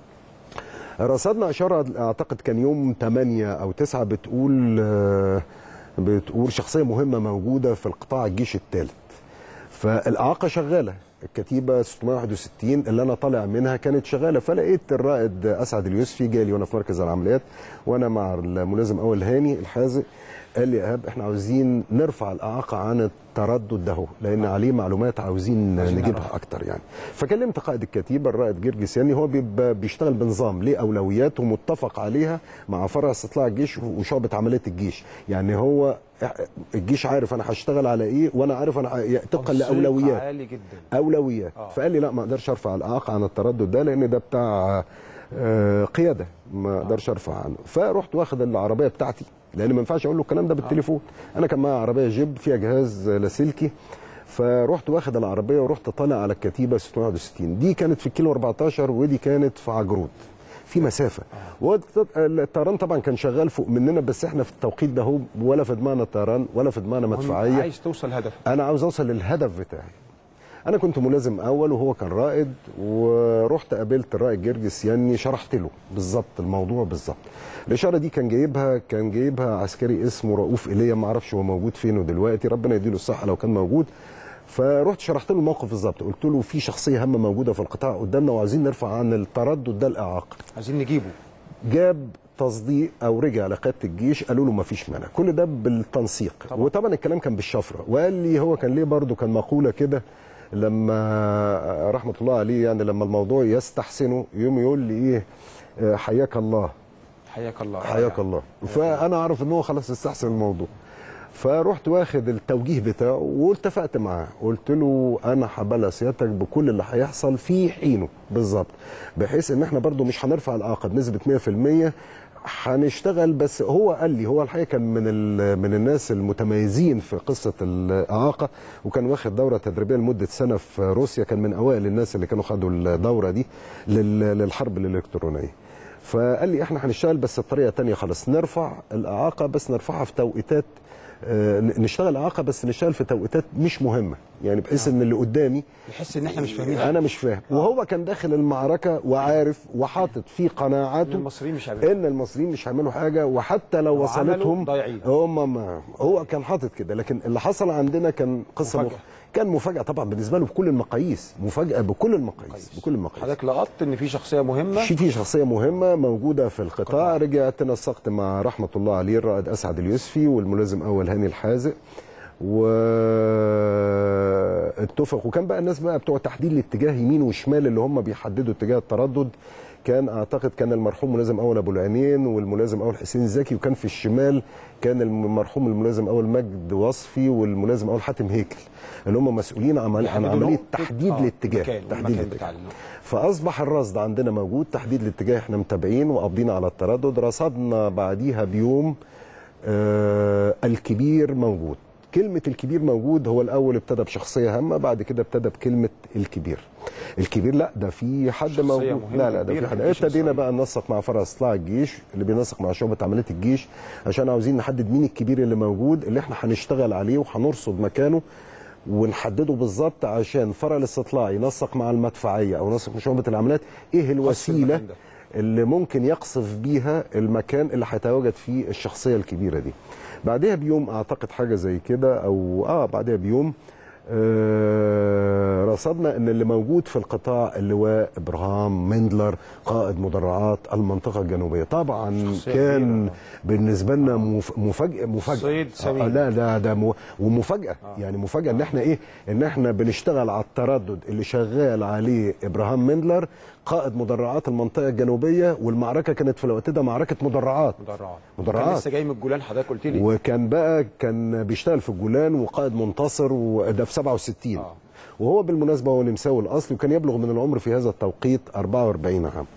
رصدنا اشاره اعتقد كان يوم 8 او 9 بتقول آه، بتقول شخصيه مهمه موجوده في القطاع الجيش الثالث فالاعاقه شغاله الكتيبه 661 اللي انا طالع منها كانت شغاله فلقيت الرائد اسعد اليوسفي جالي وانا في مركز العمليات وانا مع الملازم اول هاني الحازق قال لي يا ايهاب احنا عاوزين نرفع الاعاقه عن التردد ده هو، لان عليه معلومات عاوزين عاوزين نجيبها نعرفها. اكتر يعني فكلمت قائد الكتيبه الرائد جرجس يعني هو بيبقى بيشتغل بنظام ليه اولويات ومتفق عليها مع فرع استطلاع الجيش وشعبه عمليات الجيش يعني هو الجيش عارف انا هشتغل على ايه وانا عارف انا ه- طبقا تنسيق لاولويات عالي جدا اولويات آه. فقال لي لا ما اقدرش ارفع الاعاقه عن التردد ده لان ده بتاع آه، قياده ما اقدرش ارفع عنه فرحت واخد العربيه بتاعتي لان ما ينفعش اقول له الكلام ده بالتليفون انا كان معايا عربيه جيب فيها جهاز لاسلكي فرحت واخد العربيه ورحت طالع على الكتيبه 661 دي كانت في الكيلو 14 ودي كانت في عجرود في مسافه والطيران طبعا كان شغال فوق مننا بس احنا في التوقيت ده هو ولا في دماغنا طيران ولا في دماغنا مدفعيه عايز توصل هدف انا عاوز اوصل للهدف بتاعي انا كنت ملازم اول وهو كان رائد ورحت قابلت الرائد جرجس ياني شرحت له بالظبط الموضوع بالظبط الاشاره دي كان جايبها كان جايبها عسكري اسمه رؤوف ايليا ما اعرفش هو موجود فين دلوقتي ربنا يديله الصحه لو كان موجود فرحت شرحت له الموقف بالظبط قلت له في شخصيه هامه موجوده في القطاع قدامنا وعايزين نرفع عن التردد ده الاعاقه عايزين نجيبه جاب تصديق او رجع لقياده الجيش قالوا له ما فيش مانع كل ده بالتنسيق طبعا. وطبعا الكلام كان بالشفره وقال لي هو كان ليه برضه كان مقوله كده لما رحمه الله عليه يعني لما الموضوع يستحسنه يوم يقول لي ايه آه، حياك الله حياك الله حياك الله فانا اعرف ان هو خلاص استحسن الموضوع فرحت واخد التوجيه بتاعه واتفقت معاه قلت له انا هبلغ سيادتك بكل اللي هيحصل في حينه بالظبط بحيث ان احنا برضو مش هنرفع الاعاقه بنسبه 100% هنشتغل بس هو قال لي هو الحقيقه كان من ال- من الناس المتميزين في قصه الاعاقه وكان واخد دوره تدريبيه لمده سنه في روسيا كان من اوائل الناس اللي كانوا خدوا الدوره دي لل- للحرب الالكترونيه فقال لي احنا هنشتغل بس بطريقه تانية خالص نرفع الاعاقه بس نرفعها في توقيتات آه، نشتغل اعاقه بس نشتغل في توقيتات مش مهمه يعني بحيث ان اللي قدامي يحس ان احنا مش فاهمين انا مش فاهم وهو كان داخل المعركه وعارف وحاطط في قناعاته إن المصريين مش هيعملوا ان المصريين مش هيعملوا حاجه وحتى لو لو وصلتهم عملوا ضايعين. هم ما هو كان حاطط كده لكن اللي حصل عندنا كان قصه مفاجأة. مف... كان مفاجاه طبعا بالنسبه له بكل المقاييس مفاجاه بكل المقاييس بكل المقاييس حضرتك لقطت ان في شخصيه مهمه في في شخصية مهمة موجودة في القطاع رجعت نسقت مع رحمة الله عليه الرائد أسعد اليوسفي والملازم أول هاني الحازق واتفق وكان بقى الناس بقى بتوع تحديد الاتجاه يمين وشمال اللي هم بيحددوا اتجاه التردد كان اعتقد كان المرحوم ملازم اول ابو العينين والملازم اول حسين زكي وكان في الشمال كان المرحوم الملازم اول مجد وصفي والملازم اول حاتم هيكل اللي هم مسؤولين عن, عن يحددوا عمليه له تحديد آه، الاتجاه المكان- تحديد المكان الاتجاه بتاع النوع. فاصبح الرصد عندنا موجود تحديد الاتجاه احنا متابعين وقابضين على التردد رصدنا بعديها بيوم آه الكبير موجود كلمة الكبير موجود هو الأول ابتدى بشخصية هامة بعد كده ابتدى بكلمة الكبير الكبير لا ده في حد شخصية موجود مهمة لا لا ده كبيرة في في حد الجيش ابتدينا الإسرائيلي. بقى ننسق مع فرع استطلاع الجيش اللي بينسق مع شعبة عمليات الجيش عشان عاوزين نحدد مين الكبير اللي موجود اللي احنا هنشتغل عليه وهنرصد مكانه ونحدده بالظبط عشان فرع الاستطلاع ينسق مع المدفعيه او ينسق مع شعبه العمليات ايه الوسيله المكان ده. اللي ممكن يقصف بيها المكان اللي هيتواجد فيه الشخصيه الكبيره دي بعدها بيوم اعتقد حاجه زي كده او اه بعدها بيوم آه رصدنا ان اللي موجود في القطاع اللواء ابراهام مندلر قائد مدرعات المنطقه الجنوبيه طبعا شخصية كان كبيرة. بالنسبه لنا مف- مفاجاه مفاجاه صيد آه سمين. لا لا ده م... ومفاجاه يعني مفاجاه ان احنا ايه ان احنا بنشتغل على التردد اللي شغال عليه ابراهام مندلر قائد مدرعات المنطقه الجنوبيه والمعركه كانت في الوقت ده معركه مدرعات مدرعات مدرعات. كان لسه جاي من الجولان حضرتك قلت لي وكان بقى كان بيشتغل في الجولان وقائد منتصر وده في 67 آه. وهو بالمناسبه هو نمساوي الاصلي وكان يبلغ من العمر في هذا التوقيت 44 عام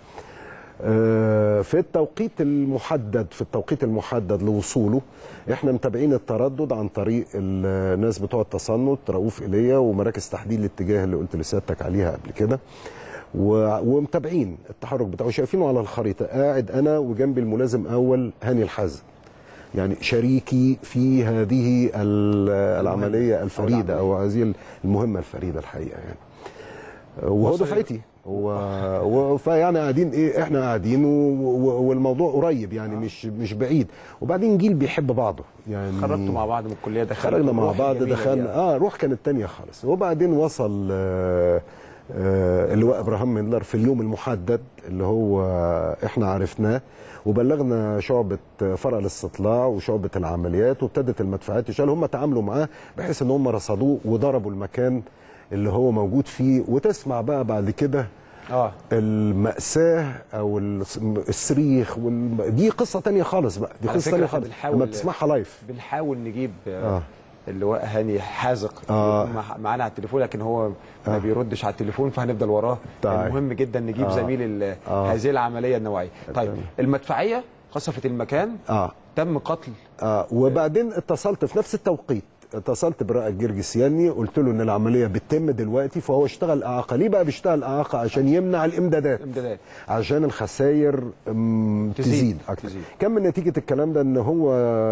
آه، في التوقيت المحدد في التوقيت المحدد لوصوله احنا متابعين التردد عن طريق الناس بتوع التصنت رؤوف ايليا ومراكز تحديد الاتجاه اللي قلت لسيادتك عليها قبل كده و- ومتابعين التحرك بتاعه شايفينه على الخريطه قاعد انا وجنبي الملازم اول هاني الحازم يعني شريكي في هذه ال- العمليه الفريده او هذه المهمه الفريده الحقيقه يعني وهو وصل- دفعتي و... و... فيعني قاعدين ايه احنا قاعدين و... و... والموضوع قريب يعني مش مش بعيد وبعدين جيل بيحب بعضه يعني خرجتوا مع بعض من الكليه دخلنا خرجنا مع بعض دخلنا اه روح كانت تانية خالص وبعدين وصل آه آه اللواء ابراهام مندلر في اليوم المحدد اللي هو احنا عرفناه وبلغنا شعبة فرع الاستطلاع وشعبة العمليات وابتدت المدفعات تشتغل هم تعاملوا معاه بحيث ان هم رصدوه وضربوا المكان اللي هو موجود فيه وتسمع بقى بعد كده اه المأساة أو الص- الصريخ وال... دي قصة تانية خالص بقى دي على قصة فكرة تانية إحنا خالص بنحاول- لما بتسمعها لايف بنحاول نجيب آه. آه. اللواء هاني حازق آه. يكون مع- معانا على التليفون لكن هو ما بيردش على التليفون فهنفضل وراه طيب. مهم جدا نجيب آه. زميل ال- آه. هذه العمليه النوعيه طيب تمام. المدفعيه قصفت المكان اه تم قتل اه وبعدين اتصلت في نفس التوقيت اتصلت برائد جرجسياني قلت له ان العمليه بتتم دلوقتي فهو اشتغل اعاقه ليه بقى بيشتغل اعاقه عشان يمنع الامدادات امدادات عشان الخسائر أم، تزيد. تزيد اكتر تزيد. كان من نتيجه الكلام ده ان هو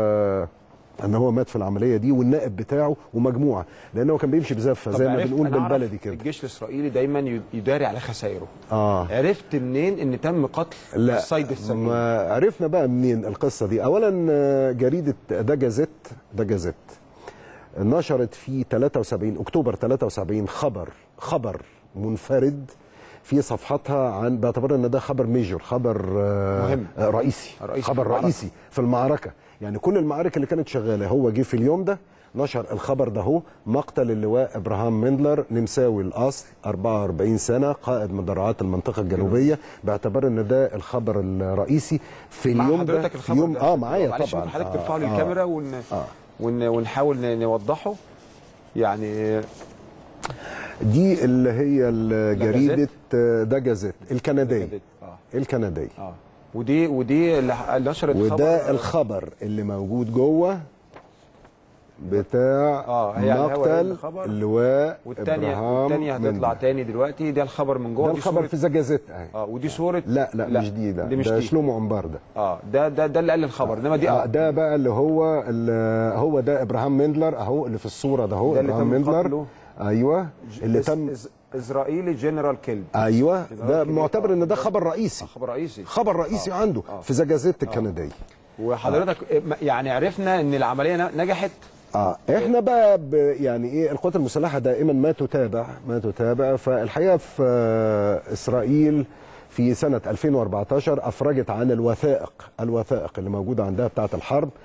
ان هو مات في العمليه دي والنائب بتاعه ومجموعه لان هو كان بيمشي بزفه طب زي ما عرفت- بنقول أنا أعرف بالبلدي كده الجيش الاسرائيلي دايما ي- يداري على خسائره اه عرفت منين ان تم قتل لا الصيد السمين ما عرفنا بقى منين القصه دي اولا آه، جريده ده جازيت ده جازيت نشرت في 73 اكتوبر 73 خبر خبر منفرد في صفحتها عن باعتبار ان ده خبر ميجور خبر آه، مهم. آه، رئيسي رئيسي في خبر المعركة. رئيسي في المعركه يعني كل المعارك اللي كانت شغاله هو جه في اليوم ده نشر الخبر ده هو مقتل اللواء ابراهام مندلر نمساوي الاصل 44 سنه قائد مدرعات المنطقه الجنوبيه باعتبار ان ده الخبر الرئيسي في مع اليوم ده حضرتك في الخبر يوم ده. اه معايا معلش طبعا ممكن حضرتك آه، ترفعه لي آه. الكاميرا ون... آه. ون... ونحاول ن- نوضحه يعني دي اللي هي ال- ده جريده جازيت؟ آه، ده جازيت الكندي اه الكندي اه ودي ودي اللي اللي نشرت وده خبر الخبر اللي موجود جوه بتاع آه، هي يعني هو مقتل الخبر. اللواء والثانيه إبراهام والثانيه هتطلع مندل. تاني دلوقتي ده الخبر من جوه ده دي الخبر صورة- في زجازت اهي اه ودي صوره لا لا, مش دي ده دي مش ده دي شلومو عنبر ده اه ده ده ده اللي قال الخبر انما دي آه اه ده بقى اللي هو اللي هو ده ابراهام مندلر اهو اللي في الصوره ده هو ده اللي ابراهام تم مندلر قتله. ايوه اللي إز- تم إز- اسرائيلي جنرال كيلد ايوه ده جنرال كيلد. معتبر ان ده آه. خبر رئيسي خبر رئيسي خبر رئيسي عنده آه. في زجازات الكنديه وحضرتك يعني عرفنا ان العمليه ن- نجحت اه احنا بقى ب يعني ايه القوات المسلحه دائما ما تتابع ما تتابع فالحقيقه في آه، اسرائيل في سنه 2014 افرجت عن الوثائق الوثائق اللي موجوده عندها بتاعه الحرب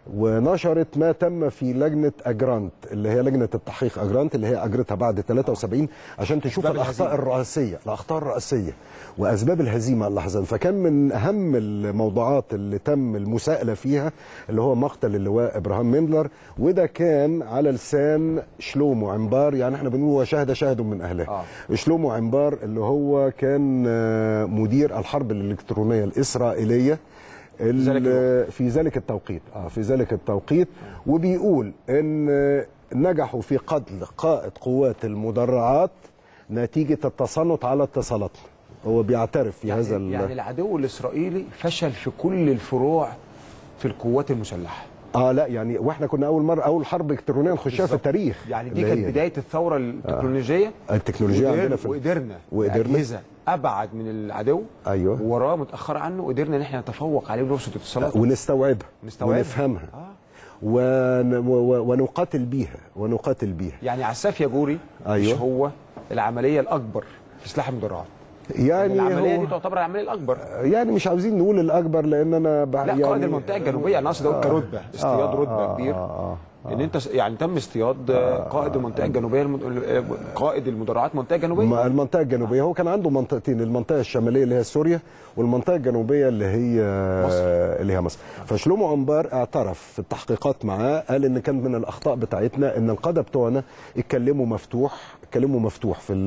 ونشرت ما تم في لجنه اجرانت اللي هي لجنه التحقيق اجرانت اللي هي اجرتها بعد 73 عشان تشوف أسباب الاخطاء الهزيمة. الرئيسيه الاخطاء الرئيسيه واسباب الهزيمه اللي حصلت فكان من اهم الموضوعات اللي تم المساءله فيها اللي هو مقتل اللواء ابراهام مندلر وده كان على لسان شلومو عمبار يعني احنا بنقول وشهد شاهد من اهله آه. شلومو عمبار اللي هو كان آه، مدير الحرب الالكترونيه الاسرائيليه ال- ذلك في ذلك التوقيت اه في ذلك التوقيت وبيقول ان آه، نجحوا في قتل قائد قوات المدرعات نتيجه التصنت على اتصالاتنا هو بيعترف في هذا ال- يعني العدو الاسرائيلي فشل في كل الفروع في القوات المسلحه اه لا يعني واحنا كنا اول مره اول حرب الكترونيه نخشها في بالظبط. التاريخ يعني دي اللي كانت هي بدايه الثوره التكنولوجيه التكنولوجيا وقدر- عندنا في وقدرنا وقدرنا. اجهزه ابعد من العدو أيوة. وراه متاخر عنه قدرنا ان احنا نتفوق عليه ونرصد اتصالات ونستوعبها نستوعبها. ونفهمها آه. ون... و... و- ونقاتل بيها ونقاتل بيها يعني عساف ياجوري أيوة. مش هو العمليه الاكبر في سلاح المدرعات يعني العمليه هو... دي تعتبر العمليه الاكبر يعني مش عاوزين نقول الاكبر لان انا ب... لا يعني قائد المنطقه الجنوبيه انا اقصد اقول كرتبه اصطياد آه، رتبه آه، كبير آه، ان انت س- يعني تم اصطياد قائد المنطقه الجنوبيه المد... قائد المدرعات المنطقه الجنوبيه ما المنطقه الجنوبيه هو كان عنده منطقتين المنطقه الشماليه اللي هي سوريا والمنطقه الجنوبيه اللي هي مصر. اللي هي مصر فشلومو عنبار اعترف في التحقيقات معاه قال ان كان من الاخطاء بتاعتنا ان القاده بتوعنا اتكلموا مفتوح اتكلموا مفتوح في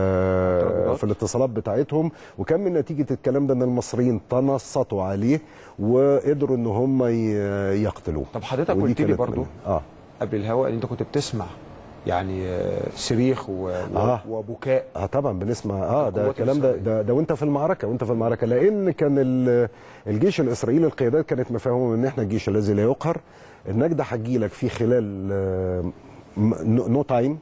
ال- في الاتصالات بتاعتهم وكان من نتيجه الكلام ده ان المصريين تنصتوا عليه وقدروا ان هم ي- يقتلوه طب حضرتك ودي قلت لي كانت برضو من- اه قبل الهواء ان انت كنت بتسمع يعني آه، صريخ و... و... آه. وبكاء اه طبعا بنسمع اه ده القوات الكلام ده, الإسرائيلية. ده ده وانت في المعركه وانت في المعركه لان كان ال- الجيش الاسرائيلي القيادات كانت مفهومه ان احنا الجيش الذي لا يقهر النجده هتجيلك في خلال آه، م- نو تايم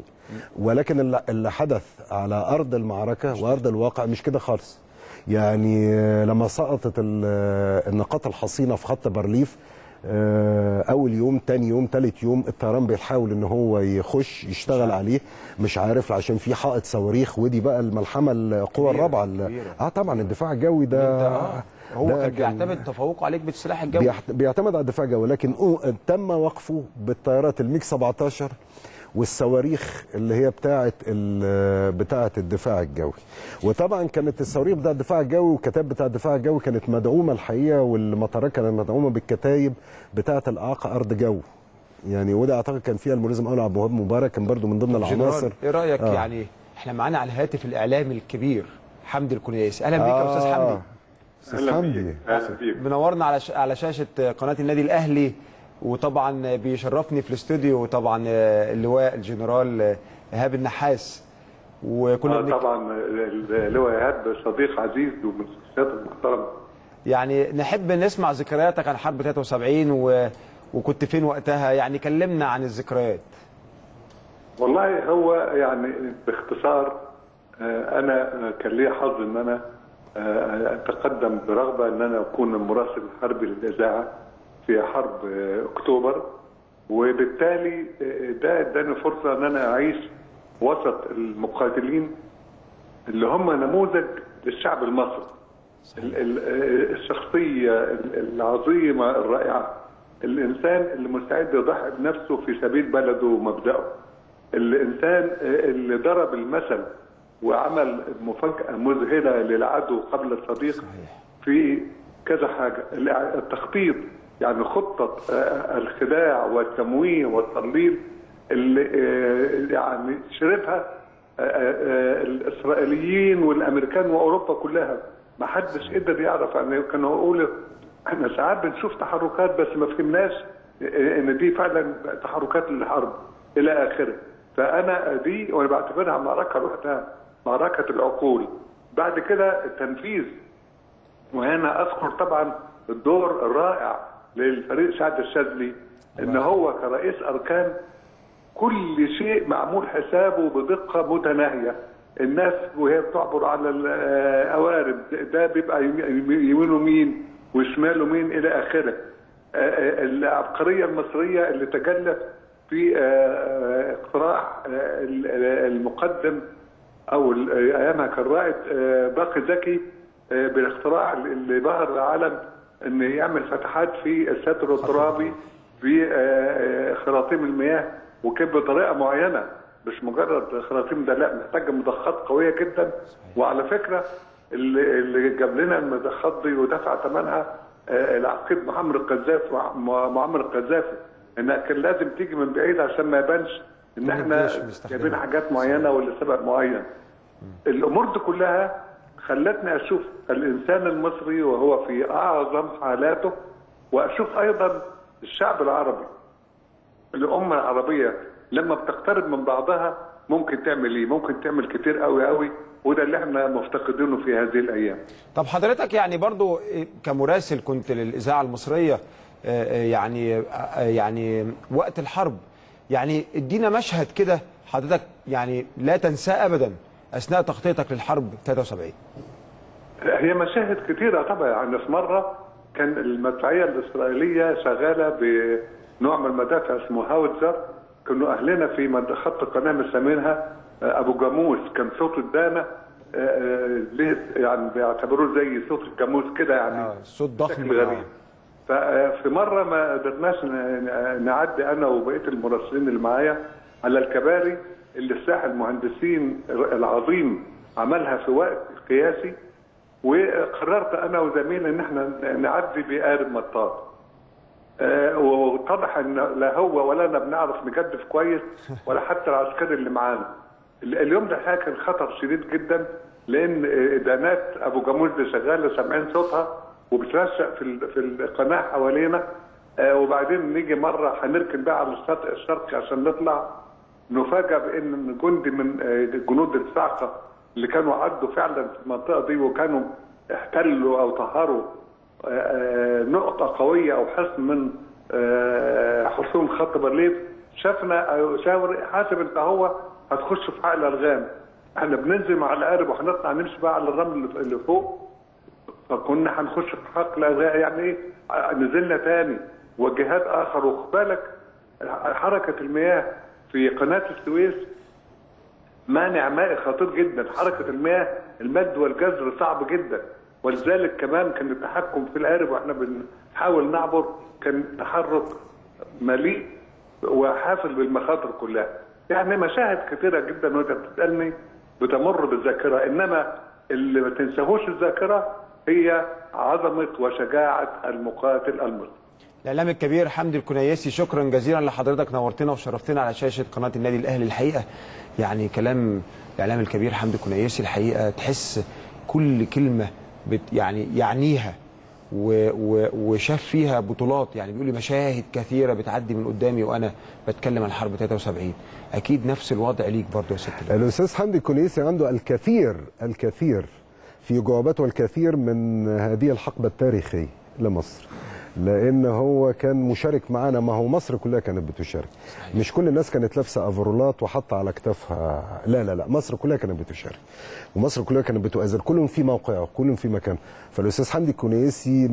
ولكن اللي- اللي حدث على ارض المعركه وارض الواقع مش كده خالص يعني آه، لما سقطت ال- النقاط الحصينه في خط بارليف آه، اول يوم تاني يوم تالت يوم الطيران بيحاول ان هو يخش يشتغل عليه مش عارف عشان في حائط صواريخ ودي بقى الملحمه القوه كبيرة، الرابعه ال- كبيرة. اه طبعا الدفاع الجوي انت ده اه هو ده كان بيعتمد تفوقه عليك بالسلاح الجوي بيحت- بيعتمد على الدفاع الجوي لكن أو- تم وقفه بالطيارات الميج 17 والصواريخ اللي هي بتاعه ال- بتاعه الدفاع الجوي وطبعا كانت الصواريخ بتاعه الدفاع الجوي والكتاب بتاع الدفاع الجوي كانت مدعومه الحقيقه والمطارات كانت مدعومه بالكتايب بتاعه الاعاقه ارض جو يعني وده اعتقد كان فيها الملازم اول عبد الوهاب مبارك كان برضو من ضمن العناصر جنرال ايه رايك آه. يعني احنا معانا على الهاتف الاعلامي الكبير حمدي الكنيسي اهلا بيك يا استاذ حمدي استاذ حمدي اهلا بيك منورنا على ش... على شاشه قناه النادي الاهلي وطبعا بيشرفني في الاستوديو طبعا اللواء الجنرال ايهاب النحاس وكنا آه بنك... طبعا اللواء ايهاب صديق عزيز ومن الشخصيات المحترمه يعني نحب نسمع ذكرياتك عن حرب 73 و... وكنت فين وقتها يعني كلمنا عن الذكريات والله هو يعني باختصار آه، انا آه، كان لي حظ ان انا آه، اتقدم برغبه ان انا اكون المراسل الحربي للاذاعه في حرب آه، اكتوبر وبالتالي آه، ده اداني فرصه ان انا اعيش وسط المقاتلين اللي هم نموذج للشعب المصري ال- ال- الشخصيه ال- العظيمه الرائعه الانسان اللي مستعد يضحي بنفسه في سبيل بلده ومبدأه الانسان اللي ضرب المثل وعمل مفاجاه مذهله للعدو قبل الصديق في كذا حاجه الع- التخطيط يعني خطه آه، الخداع والتمويه والتضليل اللي آه، يعني شربها آه، آه، الاسرائيليين والامريكان واوروبا كلها ما حدش قدر يعرف يعني كانوا يقولوا احنا ساعات بنشوف تحركات بس ما فهمناش ان دي فعلا تحركات للحرب الى اخره فانا دي وانا بعتبرها معركه لوحدها معركه العقول بعد كده التنفيذ وهنا اذكر طبعا الدور الرائع للفريق سعد الشاذلي ان هو كرئيس اركان كل شيء معمول حسابه بدقه متناهيه الناس وهي بتعبر على القوارب ده بيبقى يمينه مين وشماله مين الى اخره آه، آه، العبقريه المصريه اللي تجلت في آه، آه، اقتراح آه، ال- آه، المقدم او ال- آه، ايامها كان رائد آه، باقي زكي آه، بالاختراع اللي ظهر العالم ان يعمل فتحات في الستر الترابي في آه، آه، خراطيم المياه وكان بطريقه معينه مش مجرد خراطيم ده لا محتاجه مضخات قويه جدا وعلى فكره اللي, اللي جاب لنا المضخات دي ودفع ثمنها آه، العقيد معمر القذافي مع- معمر القذافي انها كان لازم تيجي من بعيد عشان ما يبانش ان احنا الجيش بيستخدمها. جايبين حاجات معينه ولا سبب معين الامور دي كلها خلتني اشوف الانسان المصري وهو في اعظم حالاته واشوف ايضا الشعب العربي الامه العربيه لما بتقترب من بعضها ممكن تعمل ايه؟ ممكن تعمل كتير قوي قوي وده اللي احنا مفتقدينه في هذه الايام. طب حضرتك يعني برضو كمراسل كنت للاذاعه المصريه آه، آه، يعني آه، يعني وقت الحرب يعني ادينا مشهد كده حضرتك يعني لا تنساه ابدا اثناء تغطيتك للحرب 73 هي مشاهد كتيرة طبعا يعني في مرة كان المدفعية الإسرائيلية شغالة بنوع من المدافع اسمه هاوتزر كانوا أهلنا في مد- خط القناة مسمينها آه، أبو جاموس كان صوت الدانة آه، آه، ليه يعني بيعتبروه زي صوت الجاموس كده يعني آه، صوت ضخم بشكل غريب ففي مرة ما قدرناش ن- نعدي أنا وبقية المراسلين اللي معايا على الكباري اللي الساحل المهندسين العظيم عملها في وقت قياسي وقررت أنا وزميلي إن احنا نعدي بقارب مطاط آه، واتضح ان لا هو ولا انا بنعرف نجدف كويس ولا حتى العسكري اللي معانا. ال- اليوم ده الحقيقه كان خطر شديد جدا لان آه، دانات ابو جاموس دي شغاله سامعين صوتها وبترشق في ال- في القناه حوالينا آه، وبعدين نيجي مره هنركن بقى على الشاطئ الشرقي عشان نطلع نفاجأ بان جندي من آه، جنود الصاعقه اللي كانوا عدوا فعلا في المنطقه دي وكانوا احتلوا او طهروا آه، آه، نقطة قوية أو حصن من آه، حصون خط برلين شافنا أو شاور حاسب أنت هو هتخش في حقل ألغام احنا بننزل مع القارب وهنطلع نمشي بقى على الرمل اللي- اللي فوق فكنا هنخش في حقل ألغام يعني إيه آه، نزلنا تاني وجهات آخر وخد بالك حركة المياه في قناة السويس مانع مائي خطير جدا حركة المياه المد والجزر صعب جدا ولذلك كمان كان التحكم في القارب واحنا بنحاول نعبر كان تحرك مليء وحافل بالمخاطر كلها يعني مشاهد كثيرة جدا وانت بتسألني بتمر بالذاكرة انما اللي ما تنساهوش الذاكرة هي عظمة وشجاعة المقاتل المصري الاعلام الكبير حمدي الكنيسي شكرا جزيلا لحضرتك نورتنا وشرفتنا على شاشه قناه النادي الاهلي الحقيقه يعني كلام الاعلام الكبير حمدي الكنيسي الحقيقه تحس كل كلمه بت يعني يعنيها و و وشاف فيها بطولات يعني بيقول لي مشاهد كثيره بتعدي من قدامي وانا بتكلم عن حرب 73 اكيد نفس الوضع ليك برضه يا ست الأهل. الاستاذ حمدي الكنيسي عنده الكثير الكثير في جواباته الكثير من هذه الحقبه التاريخيه لمصر لان هو كان مشارك معانا ما هو مصر كلها كانت بتشارك مش كل الناس كانت لابسه افرولات وحاطه على كتافها لا لا لا مصر كلها كانت بتشارك ومصر كلها كانت بتؤازر كلهم في موقعه كلهم في مكان فالاستاذ حمدي الكنيسي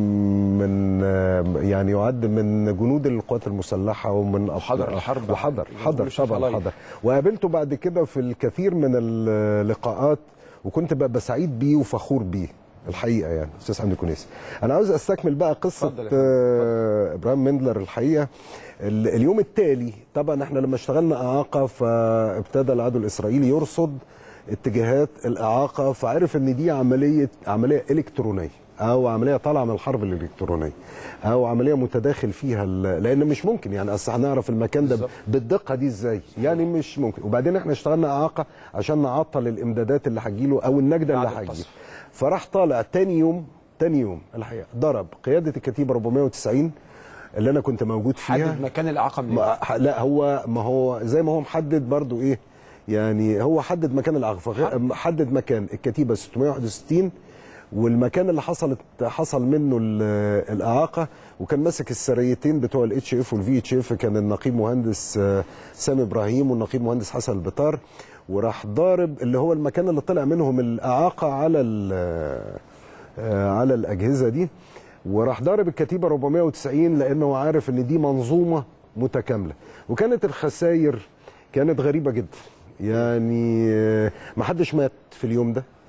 من يعني يعد من جنود القوات المسلحه ومن وحضر الحرب. وحضر حضر كل شيء طبعا فلايف. حضر وقابلته بعد كده في الكثير من اللقاءات وكنت ببقى سعيد بيه وفخور بيه الحقيقه يعني استاذ حمدي كنيسي انا عاوز استكمل بقى قصه اتفضل يا فندم. آه، ابراهيم مندلر الحقيقه ال- اليوم التالي طبعا احنا لما اشتغلنا اعاقه فابتدى العدو الاسرائيلي يرصد اتجاهات الاعاقه فعرف ان دي عمليه عمليه الكترونيه او عمليه طالعه من الحرب الالكترونيه او عمليه متداخل فيها ال- لان مش ممكن يعني اصل هنعرف المكان ده بالدقه دي ازاي يعني مش ممكن وبعدين احنا اشتغلنا اعاقه عشان نعطل الامدادات اللي هتجيله او النجده اللي بعد هتجيله القصف. فراح طالع تاني يوم تاني يوم الحقيقه ضرب قياده الكتيبه 490 اللي انا كنت موجود فيها حدد مكان الاعاقه من ما ح- لا هو ما هو زي ما هو محدد برضو ايه يعني هو حدد مكان الاعاقه فغ- حدد مكان الكتيبه 661 والمكان اللي حصلت حصل منه ال- الاعاقه وكان ماسك السريتين بتوع الاتش اف والفي اتش اف كان النقيب مهندس آه، سامي ابراهيم والنقيب مهندس حسن البطار وراح ضارب اللي هو المكان اللي طلع منهم الاعاقه على ال- آه، على الاجهزه دي وراح ضارب الكتيبه 490 لانه عارف ان دي منظومه متكامله وكانت الخسائر كانت غريبه جدا يعني آه، ما حدش مات في اليوم ده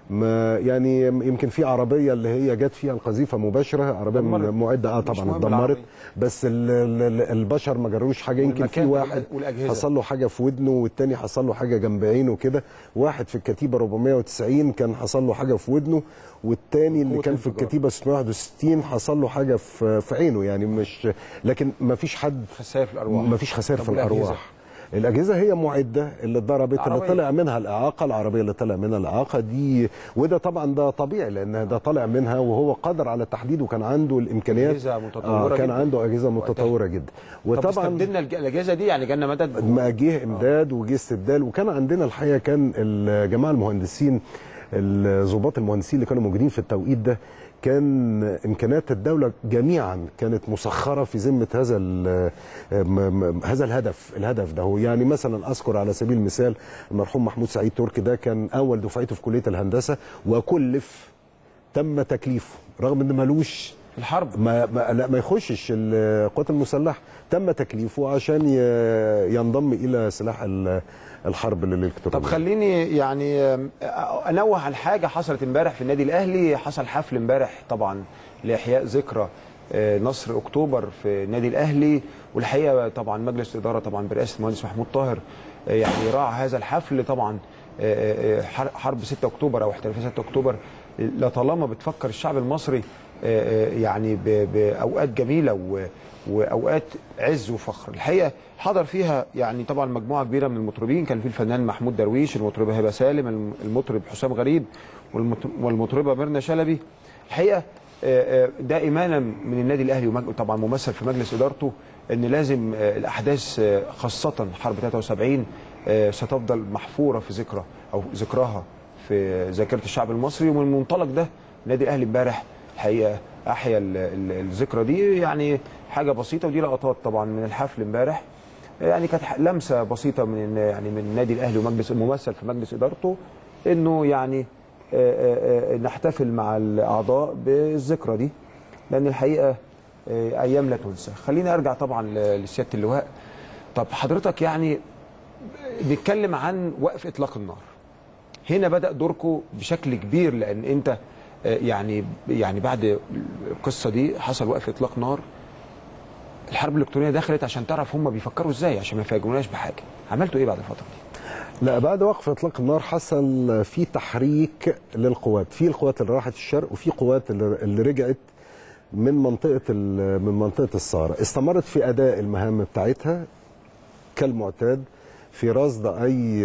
ما يعني يمكن في عربيه اللي هي جت فيها القذيفه مباشره عربيه دمرت. معده اه مش طبعا مهم اتدمرت العربية. بس ال ال البشر ما جروش حاجه يمكن في والمكان واحد والأجهزة. حصل له حاجه في ودنه والتاني حصل له حاجه جنب عينه كده واحد في الكتيبه 490 كان حصل له حاجه في ودنه والتاني اللي قوة كان في الانفجار. الكتيبه 661 حصل له حاجه في في عينه يعني مش لكن ما فيش حد خسائر في الارواح ما فيش خسائر طب في والأجهزة؟ الارواح الاجهزه هي معده اللي اتضربت اللي العربية. طلع منها الاعاقه العربيه اللي طلع منها الاعاقه دي وده طبعا ده طبيعي لان ده طالع منها وهو قادر على التحديد وكان عنده الامكانيات أجهزة متطورة آه كان جداً. عنده اجهزه متطوره جدا طب وطبعا استبدلنا الج- الاجهزه دي يعني جالنا مدد ما جه امداد وجه استبدال وكان عندنا الحقيقه كان الجماعه المهندسين الضباط المهندسين اللي كانوا موجودين في التوقيت ده كان امكانيات الدوله جميعا كانت مسخره في ذمه هذا ال- م- م- هذا الهدف الهدف ده هو يعني مثلا اذكر على سبيل المثال المرحوم محمود سعيد تركي ده كان اول دفعته في كليه الهندسه وكلف تم تكليفه رغم ان ملوش الحرب ما ما, لا ما يخشش القوات المسلحه تم تكليفه عشان ي- ينضم الى سلاح ال- الحرب الالكترونيه طب خليني يعني آم، انوه عن حاجه حصلت امبارح في النادي الاهلي حصل حفل امبارح طبعا لاحياء ذكرى آه، نصر اكتوبر في النادي الاهلي والحقيقه طبعا مجلس الاداره طبعا برئاسه المهندس محمود طاهر آه، يعني راعى هذا الحفل طبعا آه، آه، حر- حرب 6 اكتوبر او احتفالات 6 اكتوبر لطالما بتفكر الشعب المصري آه، آه، يعني ب- باوقات جميله و- واوقات عز وفخر الحقيقه حضر فيها يعني طبعا مجموعه كبيره من المطربين كان في الفنان محمود درويش المطربه هبه سالم الم- المطرب حسام غريب والمط- والمطربه ميرنا شلبي الحقيقه آه، آه، ده ايمانا من النادي الاهلي وطبعا ممثل في مجلس ادارته ان لازم آه، الاحداث آه، خاصه حرب 73 آه، ستفضل محفوره في ذكرى او ذكراها في ذاكره الشعب المصري ومن المنطلق ده النادي الاهلي امبارح الحقيقه احيا ال- ال- الذكرى دي يعني حاجه بسيطه ودي لقطات طبعا من الحفل امبارح يعني كانت ح- لمسه بسيطه من يعني من النادي الاهلي ومجلس الممثل في مجلس ادارته انه يعني آه، آه، آه، نحتفل مع الاعضاء بالذكرى دي لان الحقيقه آه، ايام لا تنسى خليني ارجع طبعا ل- لسياده اللواء طب حضرتك يعني نتكلم عن وقف اطلاق النار هنا بدا دوركم بشكل كبير لان انت آه، يعني يعني بعد القصه دي حصل وقف اطلاق نار الحرب الالكترونيه دخلت عشان تعرف هم بيفكروا ازاي عشان ما يفاجئوناش بحاجه عملتوا ايه بعد الفتره دي لا بعد وقف اطلاق النار حصل في تحريك للقوات في القوات اللي راحت الشرق وفي قوات اللي اللي رجعت من منطقه ال- من منطقه الصحراء استمرت في اداء المهام بتاعتها كالمعتاد في رصد اي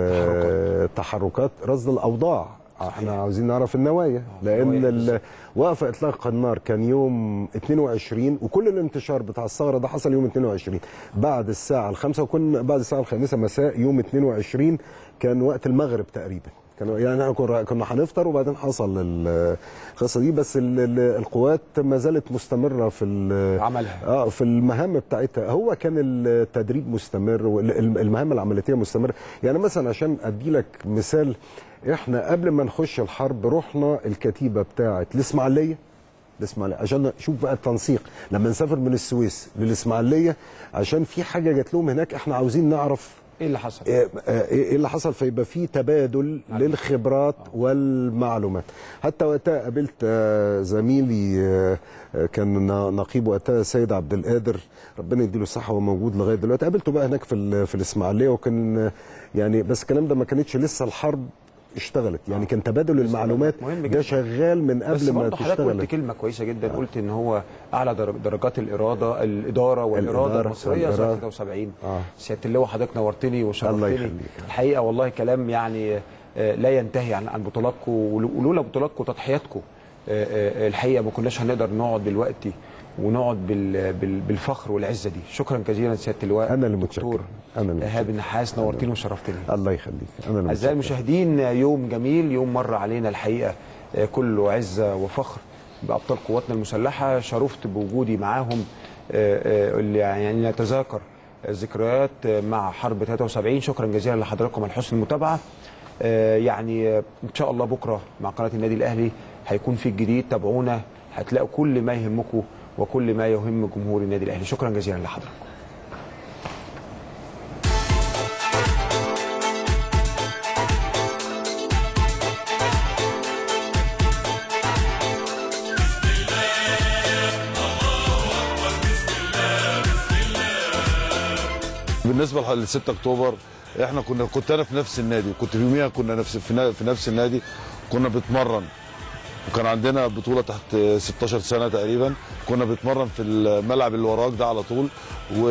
آه، تحركات رصد الاوضاع احنا عاوزين نعرف النوايا لان النوايا ال- وقف اطلاق النار كان يوم 22 وكل الانتشار بتاع الثغره ده حصل يوم 22 بعد الساعه الخامسة وكنا بعد الساعه الخامسة مساء يوم 22 كان وقت المغرب تقريبا كانوا يعني احنا كنا كنا هنفطر وبعدين حصل ال- القصه دي بس ال- ال- القوات ما زالت مستمره في ال- عملها. اه في المهام بتاعتها هو كان التدريب مستمر والمهام العملياتيه مستمره يعني مثلا عشان ادي لك مثال احنا قبل ما نخش الحرب رحنا الكتيبه بتاعه الاسماعيليه الاسماعيليه عشان نشوف بقى التنسيق لما نسافر من السويس للاسماعيليه عشان في حاجه جات لهم هناك احنا عاوزين نعرف ايه اللي حصل ايه إيه اللي حصل فيبقى في تبادل للخبرات والمعلومات حتى وقتها قابلت آه، زميلي آه، آه، كان ن- نقيب وقتها سيد عبد القادر ربنا يديله الصحه هو موجود لغايه دلوقتي قابلته بقى هناك في ال- في الاسماعيليه وكان آه، يعني بس الكلام ده ما كانتش لسه الحرب اشتغلت يعني كان تبادل المعلومات مهم ده جدا. شغال من بس قبل ما برضه حضرتك قلت تشتغل كلمه كويسه جدا قلت ان هو اعلى درج- درجات الاراده الاداره والاراده الإدارة المصريه سنه والإرادة. 73 آه. سياده اللواء حضرتك نورتني الله وشرفتني يخليك. الحقيقه والله كلام يعني آه، لا ينتهي عن عن بطولاتكم ول- ولولا بطولاتكم وتضحياتكم آه، آه، الحقيقه ما كناش هنقدر نقعد دلوقتي ونقعد بال- بال- بالفخر والعزه دي شكرا جزيلا سياده اللواء أنا اللي دكتور متشكر. أنا اللي ايهاب النحاس نورتني وشرفتني الله يخليك انا اللي أعزائي متشكر. المشاهدين يوم جميل يوم مر علينا الحقيقة آه، كله عزة وفخر بأبطال قواتنا المسلحة شرفت بوجودي معاهم آه، آه، اللي يعني نتذاكر ذكريات آه، مع حرب 73 شكرا جزيلا لحضراتكم على حسن المتابعة آه، يعني آه، إن شاء الله بكرة مع قناة النادي الأهلي هيكون في الجديد تابعونا هتلاقوا كل ما يهمكم وكل ما يهم جمهور النادي الأهلي شكرا جزيلا لحضراتكم بالنسبه ل 6 اكتوبر احنا كنا كنت انا في نفس النادي وكنت في يوميها كنا نفس في نا- في نفس النادي كنا بنتمرن وكان عندنا بطوله تحت 16 سنه تقريبا كنا بنتمرن في الملعب اللي وراك ده على طول و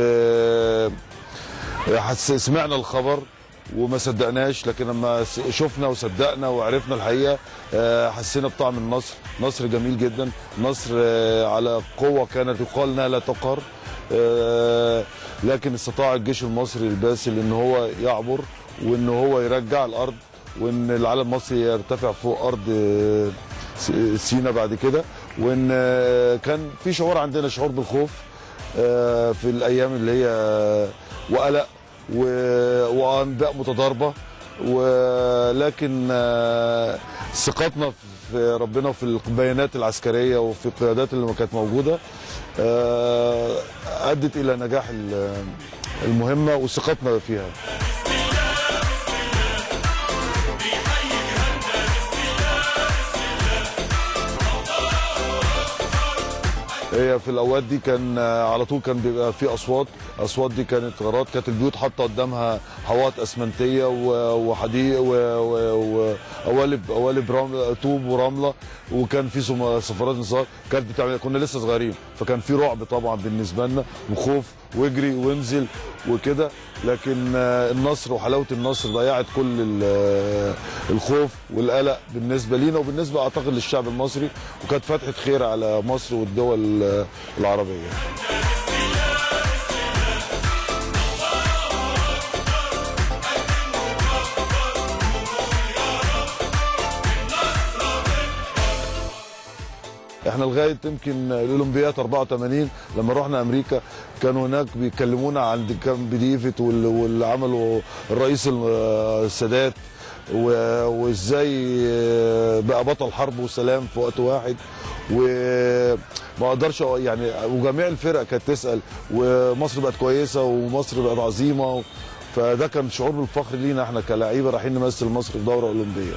حس سمعنا الخبر وما صدقناش لكن لما س- شفنا وصدقنا وعرفنا الحقيقه آه، حسينا بطعم النصر نصر جميل جدا نصر آه، على قوه كانت يقال انها لا تقهر آه، لكن استطاع الجيش المصري الباسل ان هو يعبر وان هو يرجع الارض وان العلم المصري يرتفع فوق ارض آه، س- سينا بعد كده وان آه، كان في شعور عندنا شعور بالخوف آه، في الايام اللي هي وقلق و- وانباء متضاربه ولكن آه، ثقتنا في ربنا وفي البيانات العسكريه وفي القيادات اللي كانت موجوده آه، ادت الى نجاح ال- المهمه وثقتنا فيها هي في الاوقات دي كان آه، على طول كان بيبقى في اصوات اصوات دي كانت غارات كانت البيوت حاطه قدامها حوائط اسمنتيه و- وحديد و- و- وقوالب قوالب رمل طوب ورمله وكان في سم- سفارات نصار كانت بتعمل كنا لسه صغيرين فكان في رعب طبعا بالنسبه لنا وخوف واجري وانزل وكده لكن آه، النصر وحلاوه النصر ضيعت كل ال- آه، الخوف والقلق بالنسبه لينا وبالنسبه اعتقد للشعب المصري وكانت فتحه خير على مصر والدول آه، العربيه احنا لغايه يمكن الاولمبياد 84 لما رحنا امريكا كانوا هناك بيكلمونا عن كامب ديفيد وال- واللي عمله الرئيس ال- السادات و- وازاي بقى بطل حرب وسلام في وقت واحد وما اقدرش أقول- يعني وجميع الفرق كانت تسال ومصر بقت كويسه ومصر بقت عظيمه فده كان شعور بالفخر لينا احنا كلاعيبه رايحين نمثل مصر في دوره اولمبيه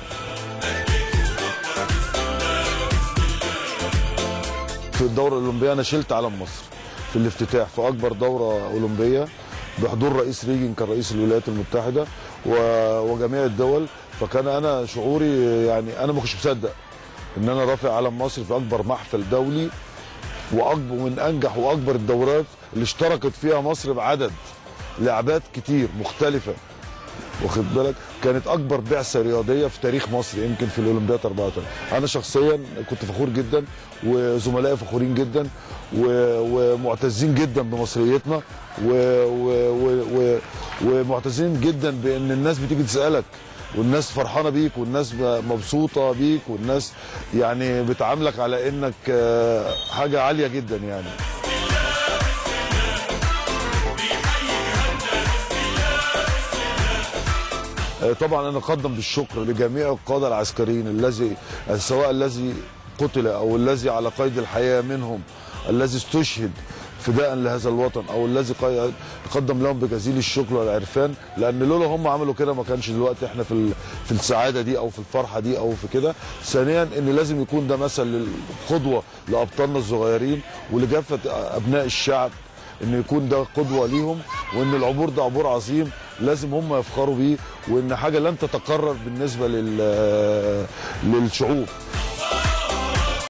في الدوره الاولمبيه انا شلت علم مصر في الافتتاح في اكبر دوره اولمبيه بحضور رئيس ريجن كان رئيس الولايات المتحده و- وجميع الدول فكان انا شعوري يعني انا ما كنتش مصدق ان انا رافع علم مصر في اكبر محفل دولي واكبر من انجح واكبر الدورات اللي اشتركت فيها مصر بعدد لعبات كتير مختلفه واخد بالك كانت اكبر بعثه رياضيه في تاريخ مصر يمكن في الاولمبياد 34 انا شخصيا كنت فخور جدا وزملائي فخورين جدا و- ومعتزين جدا بمصريتنا و- و- و- و- ومعتزين جدا بان الناس بتيجي تسالك والناس فرحانه بيك والناس مبسوطه بيك والناس يعني بتعاملك على انك آه، حاجه عاليه جدا يعني آه، طبعا انا اقدم بالشكر لجميع القاده العسكريين الذي سواء الذي قتل او الذي على قيد الحياه منهم الذي استشهد فداء لهذا الوطن او الذي قي- قدم لهم بجزيل الشكر والعرفان لان لولا هم عملوا كده ما كانش دلوقتي احنا في ال- في السعاده دي او في الفرحه دي او في كده ثانيا ان لازم يكون ده مثل قدوه لابطالنا الصغيرين ولكافه ابناء الشعب ان يكون ده قدوه ليهم وان العبور ده عبور عظيم لازم هم يفخروا بيه وان حاجه لن تتكرر بالنسبه لل للشعوب